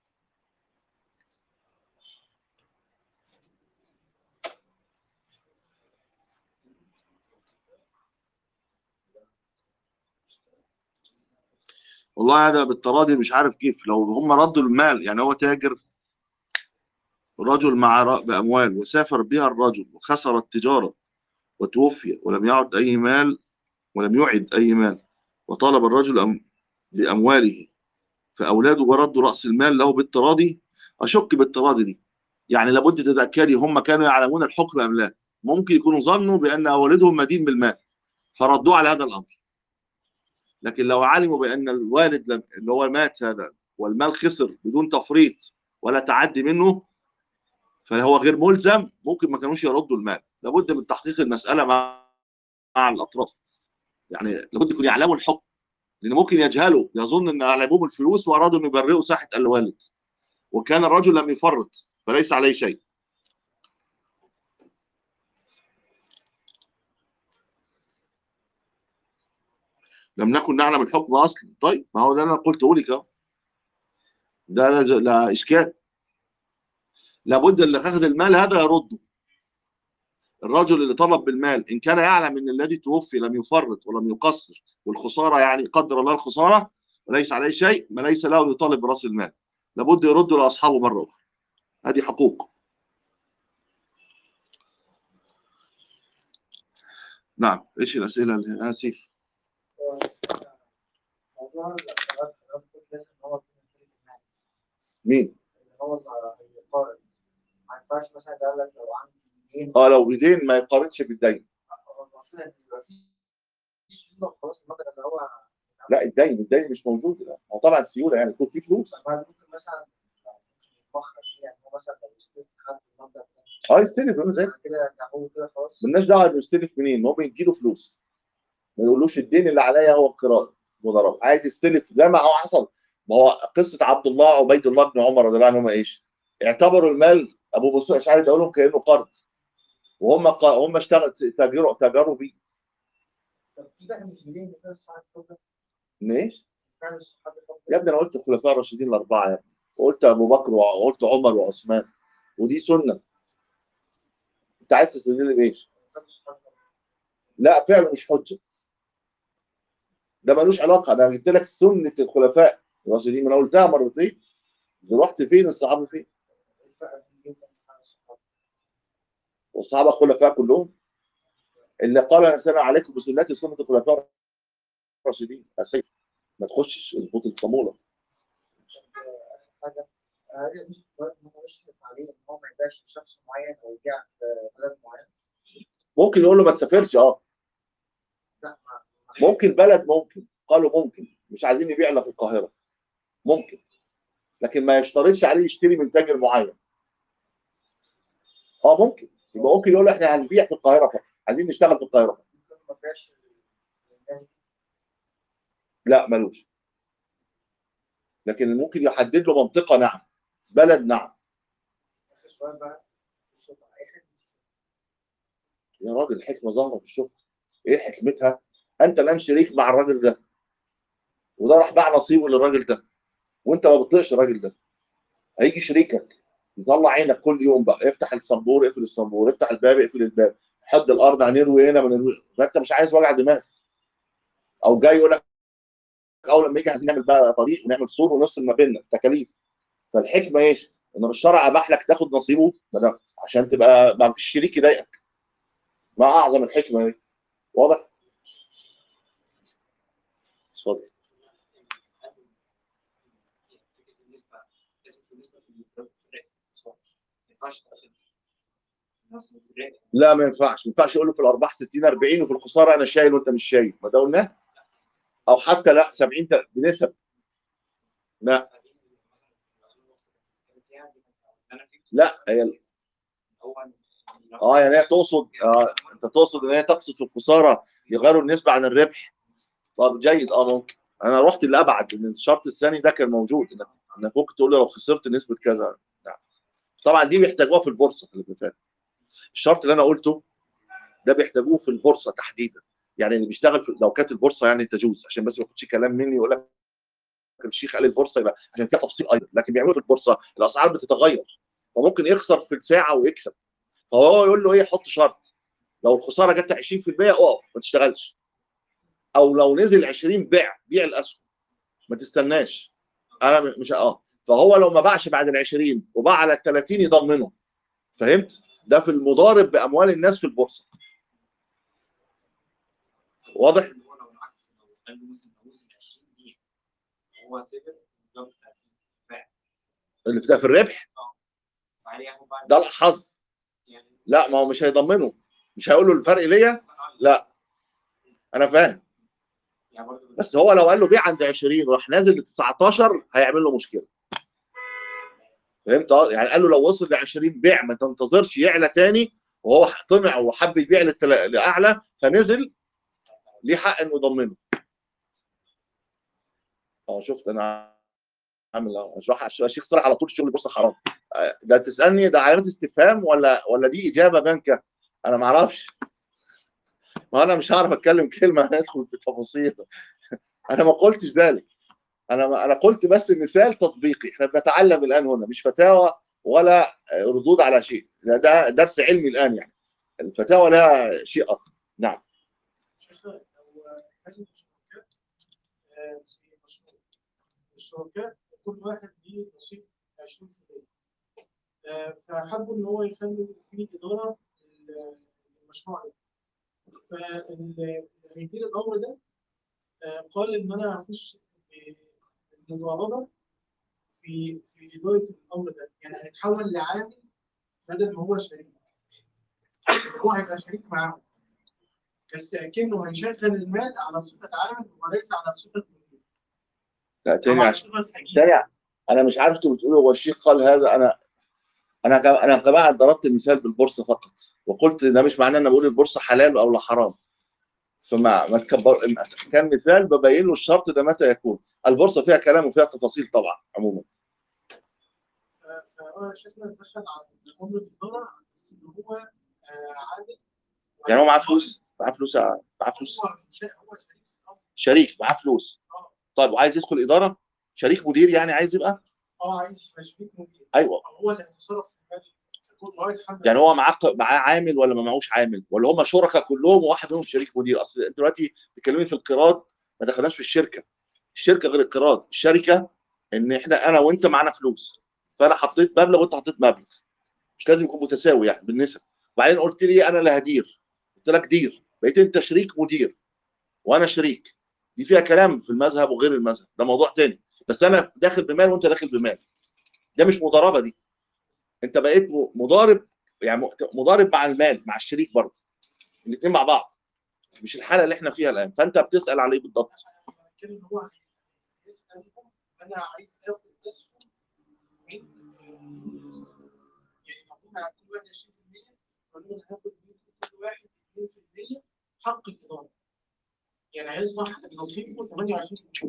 والله هذا بالتراضي مش عارف كيف لو هم ردوا المال يعني هو تاجر رجل مع ر- بأموال وسافر بها الرجل وخسر التجارة وتوفي ولم يعد أي مال ولم يعد أي مال وطالب الرجل أم بأمواله فأولاده بردوا رأس المال له بالتراضي أشك بالتراضي دي يعني لابد تتأكدي هم كانوا يعلمون الحكم أم لا ممكن يكونوا ظنوا بأن والدهم مدين بالمال فردوه على هذا الأمر لكن لو علموا بأن الوالد لم اللي هو مات هذا والمال خسر بدون تفريط ولا تعدي منه فهو غير ملزم ممكن ما كانوش يردوا المال لابد من تحقيق المسألة مع مع الأطراف يعني لابد يكونوا يعلموا الحكم لأن ممكن يجهلوا يظن أن علموهم الفلوس وأرادوا أن يبرئوا ساحة الوالد وكان الرجل لم يفرط فليس عليه شيء لم نكن نعلم الحكم اصلا طيب ما هو ده انا قلته لك اهو ده لا, لا اشكال لابد اللي اخذ المال هذا يرده الرجل اللي طلب بالمال ان كان يعلم ان الذي توفي لم يفرط ولم يقصر والخساره يعني قدر الله الخساره وليس عليه شيء ما ليس له يطالب براس المال لابد يرده لاصحابه مره اخرى هذه حقوق نعم ايش الاسئله اللي اسف موضوع الاختلاف حضرتك لازم ان هو يكون مشترك المال مين اللي هو القارئ ما ينفعش مثلا قال لك لو عندي دين اه لو بدين ما يقارنش بالدين هو المقصود ان يبقى في في صوره خلاص المبلغ اللي هو لا الدين الدين مش موجود لا هو طبعا سيوله يعني يكون في فلوس طب هل ممكن مثلا ممكن يتبخر فيه يعني هو مثلا لو استلف حد المبلغ ده اه يستلف يقول زي بعد كده يرجعه له كده خلاص مالناش دعوه انه يستلف منين هو بيديله فلوس ما يقولوش الدين اللي عليا هو القراءه مضاربه عايز يستلف زي ما هو حصل ما هو قصه عبد الله عبيد الله بن عمر رضي الله عنهما ايش؟ اعتبروا المال ابو بصير الاشعري ده لهم كانه قرض وهم ق- هم اشتغلوا تاجروا تاجروا بيه طب في بقى مش ليه ان كده الصحابه الكبرى ليش؟ فعلا الصحابه الكبرى يا ابني انا قلت الخلفاء الراشدين الاربعه يا ابني وقلت ابو بكر وقلت عمر وعثمان ودي سنه انت عايز تستدل بايش؟ كانوا الصحابة الكبرى. لا فعلا مش حجه ده ملوش علاقه انا جبت لك سنه الخلفاء الراشدين ما انا قلتها مرتين رحت فين الصحابه فين؟ ايه الفرق بين جدا وفعل الصحابه والصحابه الخلفاء كلهم اللي قال انا سنه عليكم بسنتي سنه الخلفاء الراشدين اساسي ما تخشش اظبط الصاموله طب آه، اخر حاجه هل مش ان هو يشرط عليه ان هو ما يبيعش لشخص معين او يبيع في بلد معين؟ ممكن يقول له ما تسافرش اه لا ما ممكن بلد ممكن قالوا ممكن مش عايزين نبيع الا في القاهره ممكن لكن ما يشترطش عليه يشتري من تاجر معين اه ممكن يبقى ممكن يقول له احنا هنبيع في القاهره فقط عايزين نشتغل في القاهره ممكن ما يبيعش للناس دي لا ملوش لكن ممكن يحدد له منطقه نعم بلد نعم اخر سؤال بقى الشفعه ايه حكمه الشفعه؟ يا راجل الحكمه ظاهره في الشغل ايه حكمتها انت الان شريك مع الراجل ده وده راح باع نصيبه للراجل ده وانت ما بتطيقش الراجل ده هيجي شريكك يطلع عينك كل يوم بقى افتح الصنبور اقفل الصنبور افتح الباب اقفل الباب حد الارض هنروي هنا ما نروي فانت مش عايز وجع دماغ او جاي يقول لك اول لما يجي عايزين نعمل بقى طريق ونعمل سور ونفصل ما بيننا تكاليف فالحكمه ايش؟ ان الشرع اباح لك تاخد نصيبه بدل- عشان تبقى ما فيش شريك يضايقك ما اعظم الحكمه دي واضح؟ اتفضل بالنسبه لازم بالنسبه في الفرق ما ينفعش تقسم مثلا في الربح لا ما ينفعش ما ينفعش يقول له في الارباح 60 40 وفي الخساره انا شايل وانت مش شايل ما ده قلناه او حتى لا 70 ت- بنسب لا لا هي اه يعني هي تقصد آه انت تقصد ان هي تقصد في الخساره يغيروا النسبه عن الربح طب جيد اه ممكن انا رحت لابعد ان الشرط الثاني ده كان موجود انك انك ممكن تقول له لو خسرت نسبه كذا نعم طبعا دي بيحتاجوها في البورصه خلي بالك الشرط اللي انا قلته ده بيحتاجوه في البورصه تحديدا يعني اللي بيشتغل في لو كانت البورصه يعني تجوز عشان بس ما ياخدش كلام مني يقول لك الشيخ قال البورصه يبقى عشان كده تفصيل ايضا لكن بيعملوا في البورصه الاسعار بتتغير فممكن يخسر في الساعه ويكسب فهو يقول له ايه حط شرط لو الخساره جت 20% اقف ما تشتغلش او لو نزل 20 بيع بيع الاسهم ما تستناش انا م- مش اه فهو لو ما باعش بعد ال 20 وباع على ال 30 يضمنه فهمت ده في المضارب باموال الناس في البورصه واضح هو لو العكس لو قال له مثلا لو وصل 20 دقيقة هو سافر جاب 30 اللي في ده في الربح فعليه ياخد بعد ده الحظ يعني لا ما هو مش هيضمنه مش هيقول له الفرق ليا لا انا فاهم يعني برضه بس هو لو قال له بيع عند 20 راح نازل ل 19 هيعمل له مشكله فهمت اه يعني قال له لو وصل ل 20 بيع ما تنتظرش يعلى تاني وهو طمع وحب يبيع للتل- لاعلى فنزل ليه حق انه يضمنه اه شفت انا عامل اهو اشرح الشيخ صالح على طول الشغل بص حرام آه، ده تسالني ده علامات استفهام ولا ولا دي اجابه بانكه انا ما اعرفش ما انا مش هعرف اتكلم كلمه هندخل في تفاصيل انا ما قلتش ذلك انا انا قلت بس مثال تطبيقي احنا بنتعلم الان هنا مش فتاوى ولا آه، ردود على شيء ده, ده درس علمي الان يعني الفتاوى لها شيء اخر نعم لو لازم الشركات آه، في مشروع الشركاء كل واحد ليه نصيب 20% آه، فحبوا ان هو يخلوا في اداره للمشروع ده فاللي هيدير الامر ده آه، قال ان انا هخش بالمضاربه في في اداره الامر ده يعني هيتحول لعامل بدل ما هو شريك هو هيبقى شريك معاهم بس اكنه هيشغل المال على صفه عامل وليس على صفه لا تاني طبعاً عشان صفة حقيقية. تاني انا مش عارف انتوا بتقولوا هو الشيخ قال هذا انا انا جا- انا يا جماعه ضربت المثال بالبورصه فقط وقلت ده مش معناه ان بقول البورصه حلال او لا حرام فما ما تكبر كان مثال ببين له الشرط ده متى يكون البورصه فيها كلام وفيها تفاصيل طبعا عموما ف- فهو شكله دخل على الامر الاداره على اساس ان هو آه، عادل يعني هو معاه فلوس معاه فلوس معاه فلوس هو شا- هو شريك في الأمر. شريك معاه فلوس اه طيب وعايز يدخل اداره شريك مدير يعني عايز يبقى اه عايز يبقى شريك مدير ايوه أو هو اللي هيتصرف في المال يكون هو يتحمل يعني هو معاه معاه عامل ولا ما معهوش عامل ولا هم شركاء كلهم وواحد منهم شريك مدير اصل انت دلوقتي بتتكلمي في القراض ما دخلناش في الشركه الشركه غير القراض الشركه ان احنا انا وانت معانا فلوس فانا حطيت مبلغ وانت حطيت مبلغ مش لازم يكون متساوي يعني بالنسب وبعدين قلت لي انا اللي هدير قلت لك دير بقيت انت شريك مدير وانا شريك دي فيها كلام في المذهب وغير المذهب ده موضوع تاني بس انا داخل بمال وانت داخل بمال ده مش مضاربه دي انت بقيت م- مضارب يعني م- مضارب مع المال مع الشريك برضه الاثنين مع بعض مش الحاله اللي احنا فيها الان فانت بتسال عليه بالضبط بتكلم ان هو يسالهم انا عايز اخد اسهم من آه، الخصوص. يعني المفروض على كل واحد 20% فانا انا هاخد منكم كل واحد 2% حق الاداره يعني هيصبح نصيبه 28%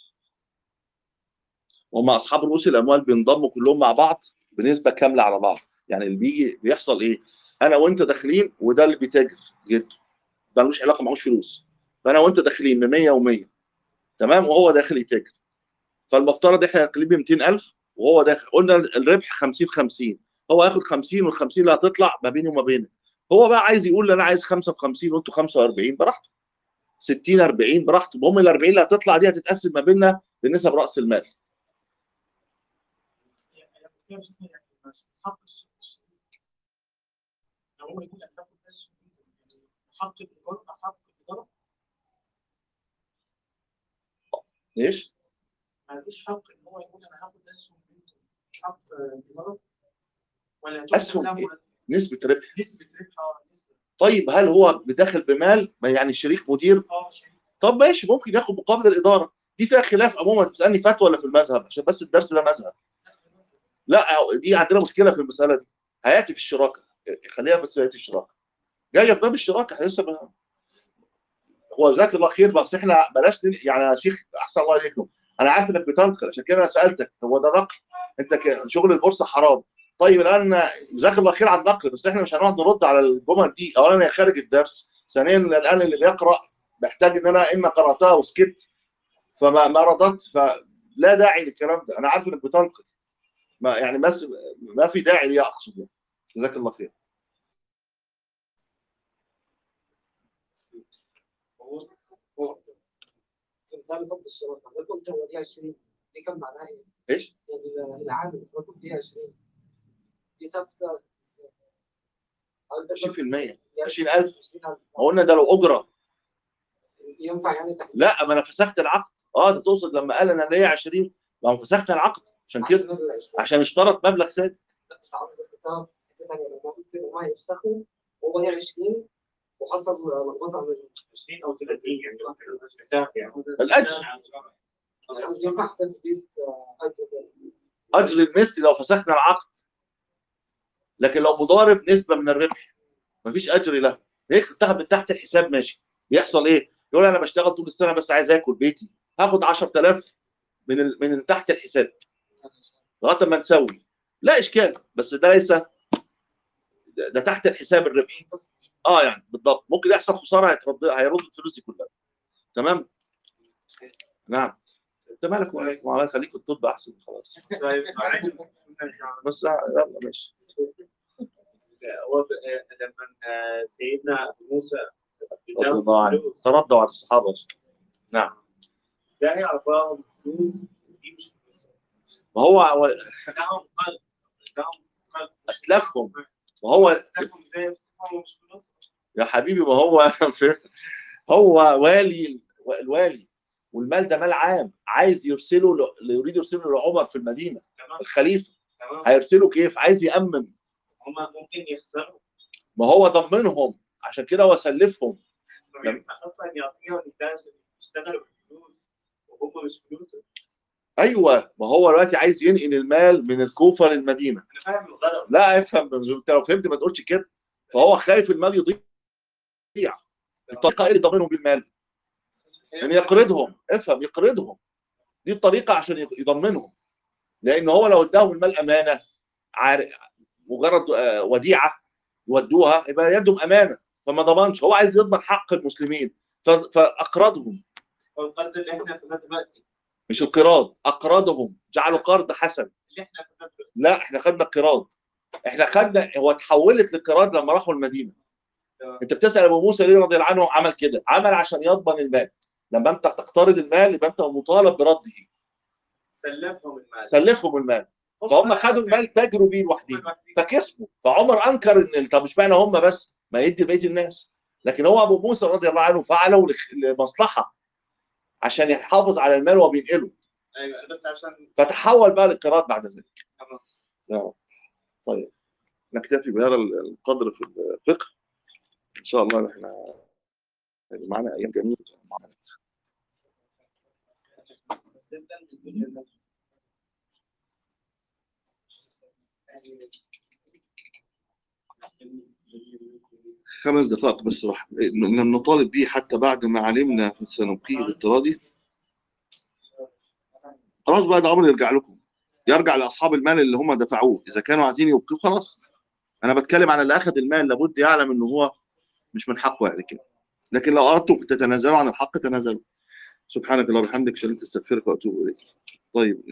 هم اصحاب رؤوس الاموال بينضموا كلهم مع بعض بنسبه كامله على بعض يعني اللي بيجي بيحصل ايه انا وانت داخلين وده اللي بيتاجر جده ده ملوش علاقه معهوش فلوس فانا وانت داخلين ب 100 و100 تمام وهو داخل يتاجر فالمفترض احنا داخلين ب 200000 وهو داخل قلنا الربح 50 50 هو هياخد 50 وال 50 اللي هتطلع ما بيني وما بينك هو بقى عايز يقول انا عايز 55 وانتوا 45 براحته 60 40 براحته المهم ال 40 اللي هتطلع دي هتتقسم ما بيننا بنسب راس المال يعني انا بتكلم شوف يعني بس حق الشريك لو هو يقول انا هاخد اسهم منكم يعني حق الاداره حق الاداره ليش؟ ما عندوش حق ان هو يقول انا هاخد اسهم منكم حق آه، الاداره ولا أسهم له إيه؟ نسبه ربح نسبه ربح اه نسبه طيب هل هو بداخل بمال ما يعني شريك مدير اه شريك طب ماشي ممكن ياخد مقابل الاداره دي فيها خلاف عموما تسالني فتوى ولا في المذهب عشان بس الدرس ده مذهب لا دي عندنا مشكله في المساله دي هياتي في الشراكه خليها بس هياتي الشراكه جايه في باب الشراكه لسه ما- هو جزاك الله خير بس احنا بلاش نن- يعني يا شيخ احسن الله عليكم انا عارف انك بتنقل عشان كده انا سالتك هو ده نقل انت ك- شغل البورصه حرام طيب الان جزاك الله خير على النقل بس احنا مش هنقعد نرد على الجمل دي اولا هي خارج الدرس ثانيا الان اللي بيقرا محتاج ان انا اما قراتها وسكت فما ما رددت فلا داعي للكلام ده انا عارف انك بتنقل ما يعني بس ما في داعي ليه اقصد يعني. جزاك الله خير هو هو في الغالب ضد الشراكه حضرتك قلت هو دي 20 دي كان معناها ايه؟ ايش؟ يعني العامل حضرتك فيها 20 دي ثابته ازاي؟ حضرتك 20% يعني 20000 20,000. ما قلنا ده لو اجره ينفع يعني تحديد لا ما انا فسخت العقد اه انت تقصد لما قال انا ليا 20 ما هو فسخت العقد عشان كده عشان ال 20 عشان اشترط مبلغ ثابت لا بس عاوز ذكرتها في حته ثانيه لما قلت ان هم هيفسخوا وهو ليه 20 وحصل لخبطه من 20 او 30 يعني مسافه يعني الاجر يعني قصدي ينفع تثبيت آه، اجر اجر المثل لو فسخنا العقد لكن لو مضارب نسبه من الربح مفيش اجر له هيك تاخد من تحت الحساب ماشي بيحصل ايه؟ يقول انا بشتغل طول السنه بس عايز اكل بيتي هاخد 10000 من ال... من تحت الحساب لغايه ما نسوي لا اشكال بس ده ليس ده, ده تحت الحساب الربحي اه يعني بالضبط ممكن يحصل خساره هيترد هيرد الفلوس دي كلها تمام نعم انت مالك ومالك ومالك خليك في الطب احسن خلاص طيب معاك بس يلا ماشي هو ب- آه، لما آه، سيدنا موسى رضي الله عنه فلوس، تردوا على الصحابه نعم ازاي اعطاهم فلوس دي مش فلوس ما هو هو لهم قلب لهم قلب اسلفهم ما هو اسلفهم ازاي بس هم مش فلوس يا حبيبي ما هو هو والي الوالي والمال ده مال عام عايز يرسله ل... يريد يرسله لعمر في المدينه تمام الخليفه تمام هيرسله كيف عايز يامن هم ممكن يخسروا ما هو ضمنهم عشان كده هو سلفهم طب ينفع اصلا يعطيهم الناس يشتغلوا بالفلوس وهم مش فلوس ايوه ما هو دلوقتي عايز ينقل المال من الكوفه للمدينه انا فاهم الغرض لا افهم انت لو فهمت ما تقولش كده فهو خايف المال يضيع الطريقه ايه اللي يضمنهم بالمال؟ ان يقرضهم افهم يقرضهم دي الطريقه عشان يضمنهم لان هو لو اداهم المال امانه عار... مجرد آه، وديعه يودوها يبقى يدهم امانه فما ضمنش هو عايز يضمن حق المسلمين ف... فاقرضهم هو القرض اللي احنا خدناه دلوقتي مش القراض اقرضهم جعلوا قرض حسن اللي احنا خدناه دلوقتي لا احنا خدنا القراض احنا خدنا هو اتحولت للقراض لما راحوا المدينه تمام. انت بتسال ابو موسى ليه رضي الله عنه عمل كده عمل عشان يضمن المال لما انت تقترض المال يبقى انت مطالب برده سلفهم المال سلفهم المال فهم خدوا المال تاجروا بيه لوحدهم فكسبوا فعمر انكر ان طب مش معنى هم بس ما يدي بقيه الناس لكن هو ابو موسى رضي الله عنه فعله لخ- لمصلحه عشان يحافظ على المال وهو بينقله ايوه أنا بس عشان فتحول بقى للقراءات بعد ذلك تمام. نعم طيب نكتفي بهذا القدر في الفقه ان شاء الله احنا معنا ايام جميله معاملات خمس دقائق بس راح لم نطالب به حتى بعد ما علمنا سنبقيه باضطرادي خلاص بقى ده امر يرجع لكم يرجع لاصحاب المال اللي هم دفعوه اذا كانوا عايزين يبقوه خلاص انا بتكلم على اللي اخذ المال لابد يعلم ان هو مش من حقه يعني كده لكن لو اردتم تتنازلوا عن الحق تنازلوا سبحانك اللهم وبحمدك اشهد ان لا اله الا انت استغفرك واتوب اليك طيب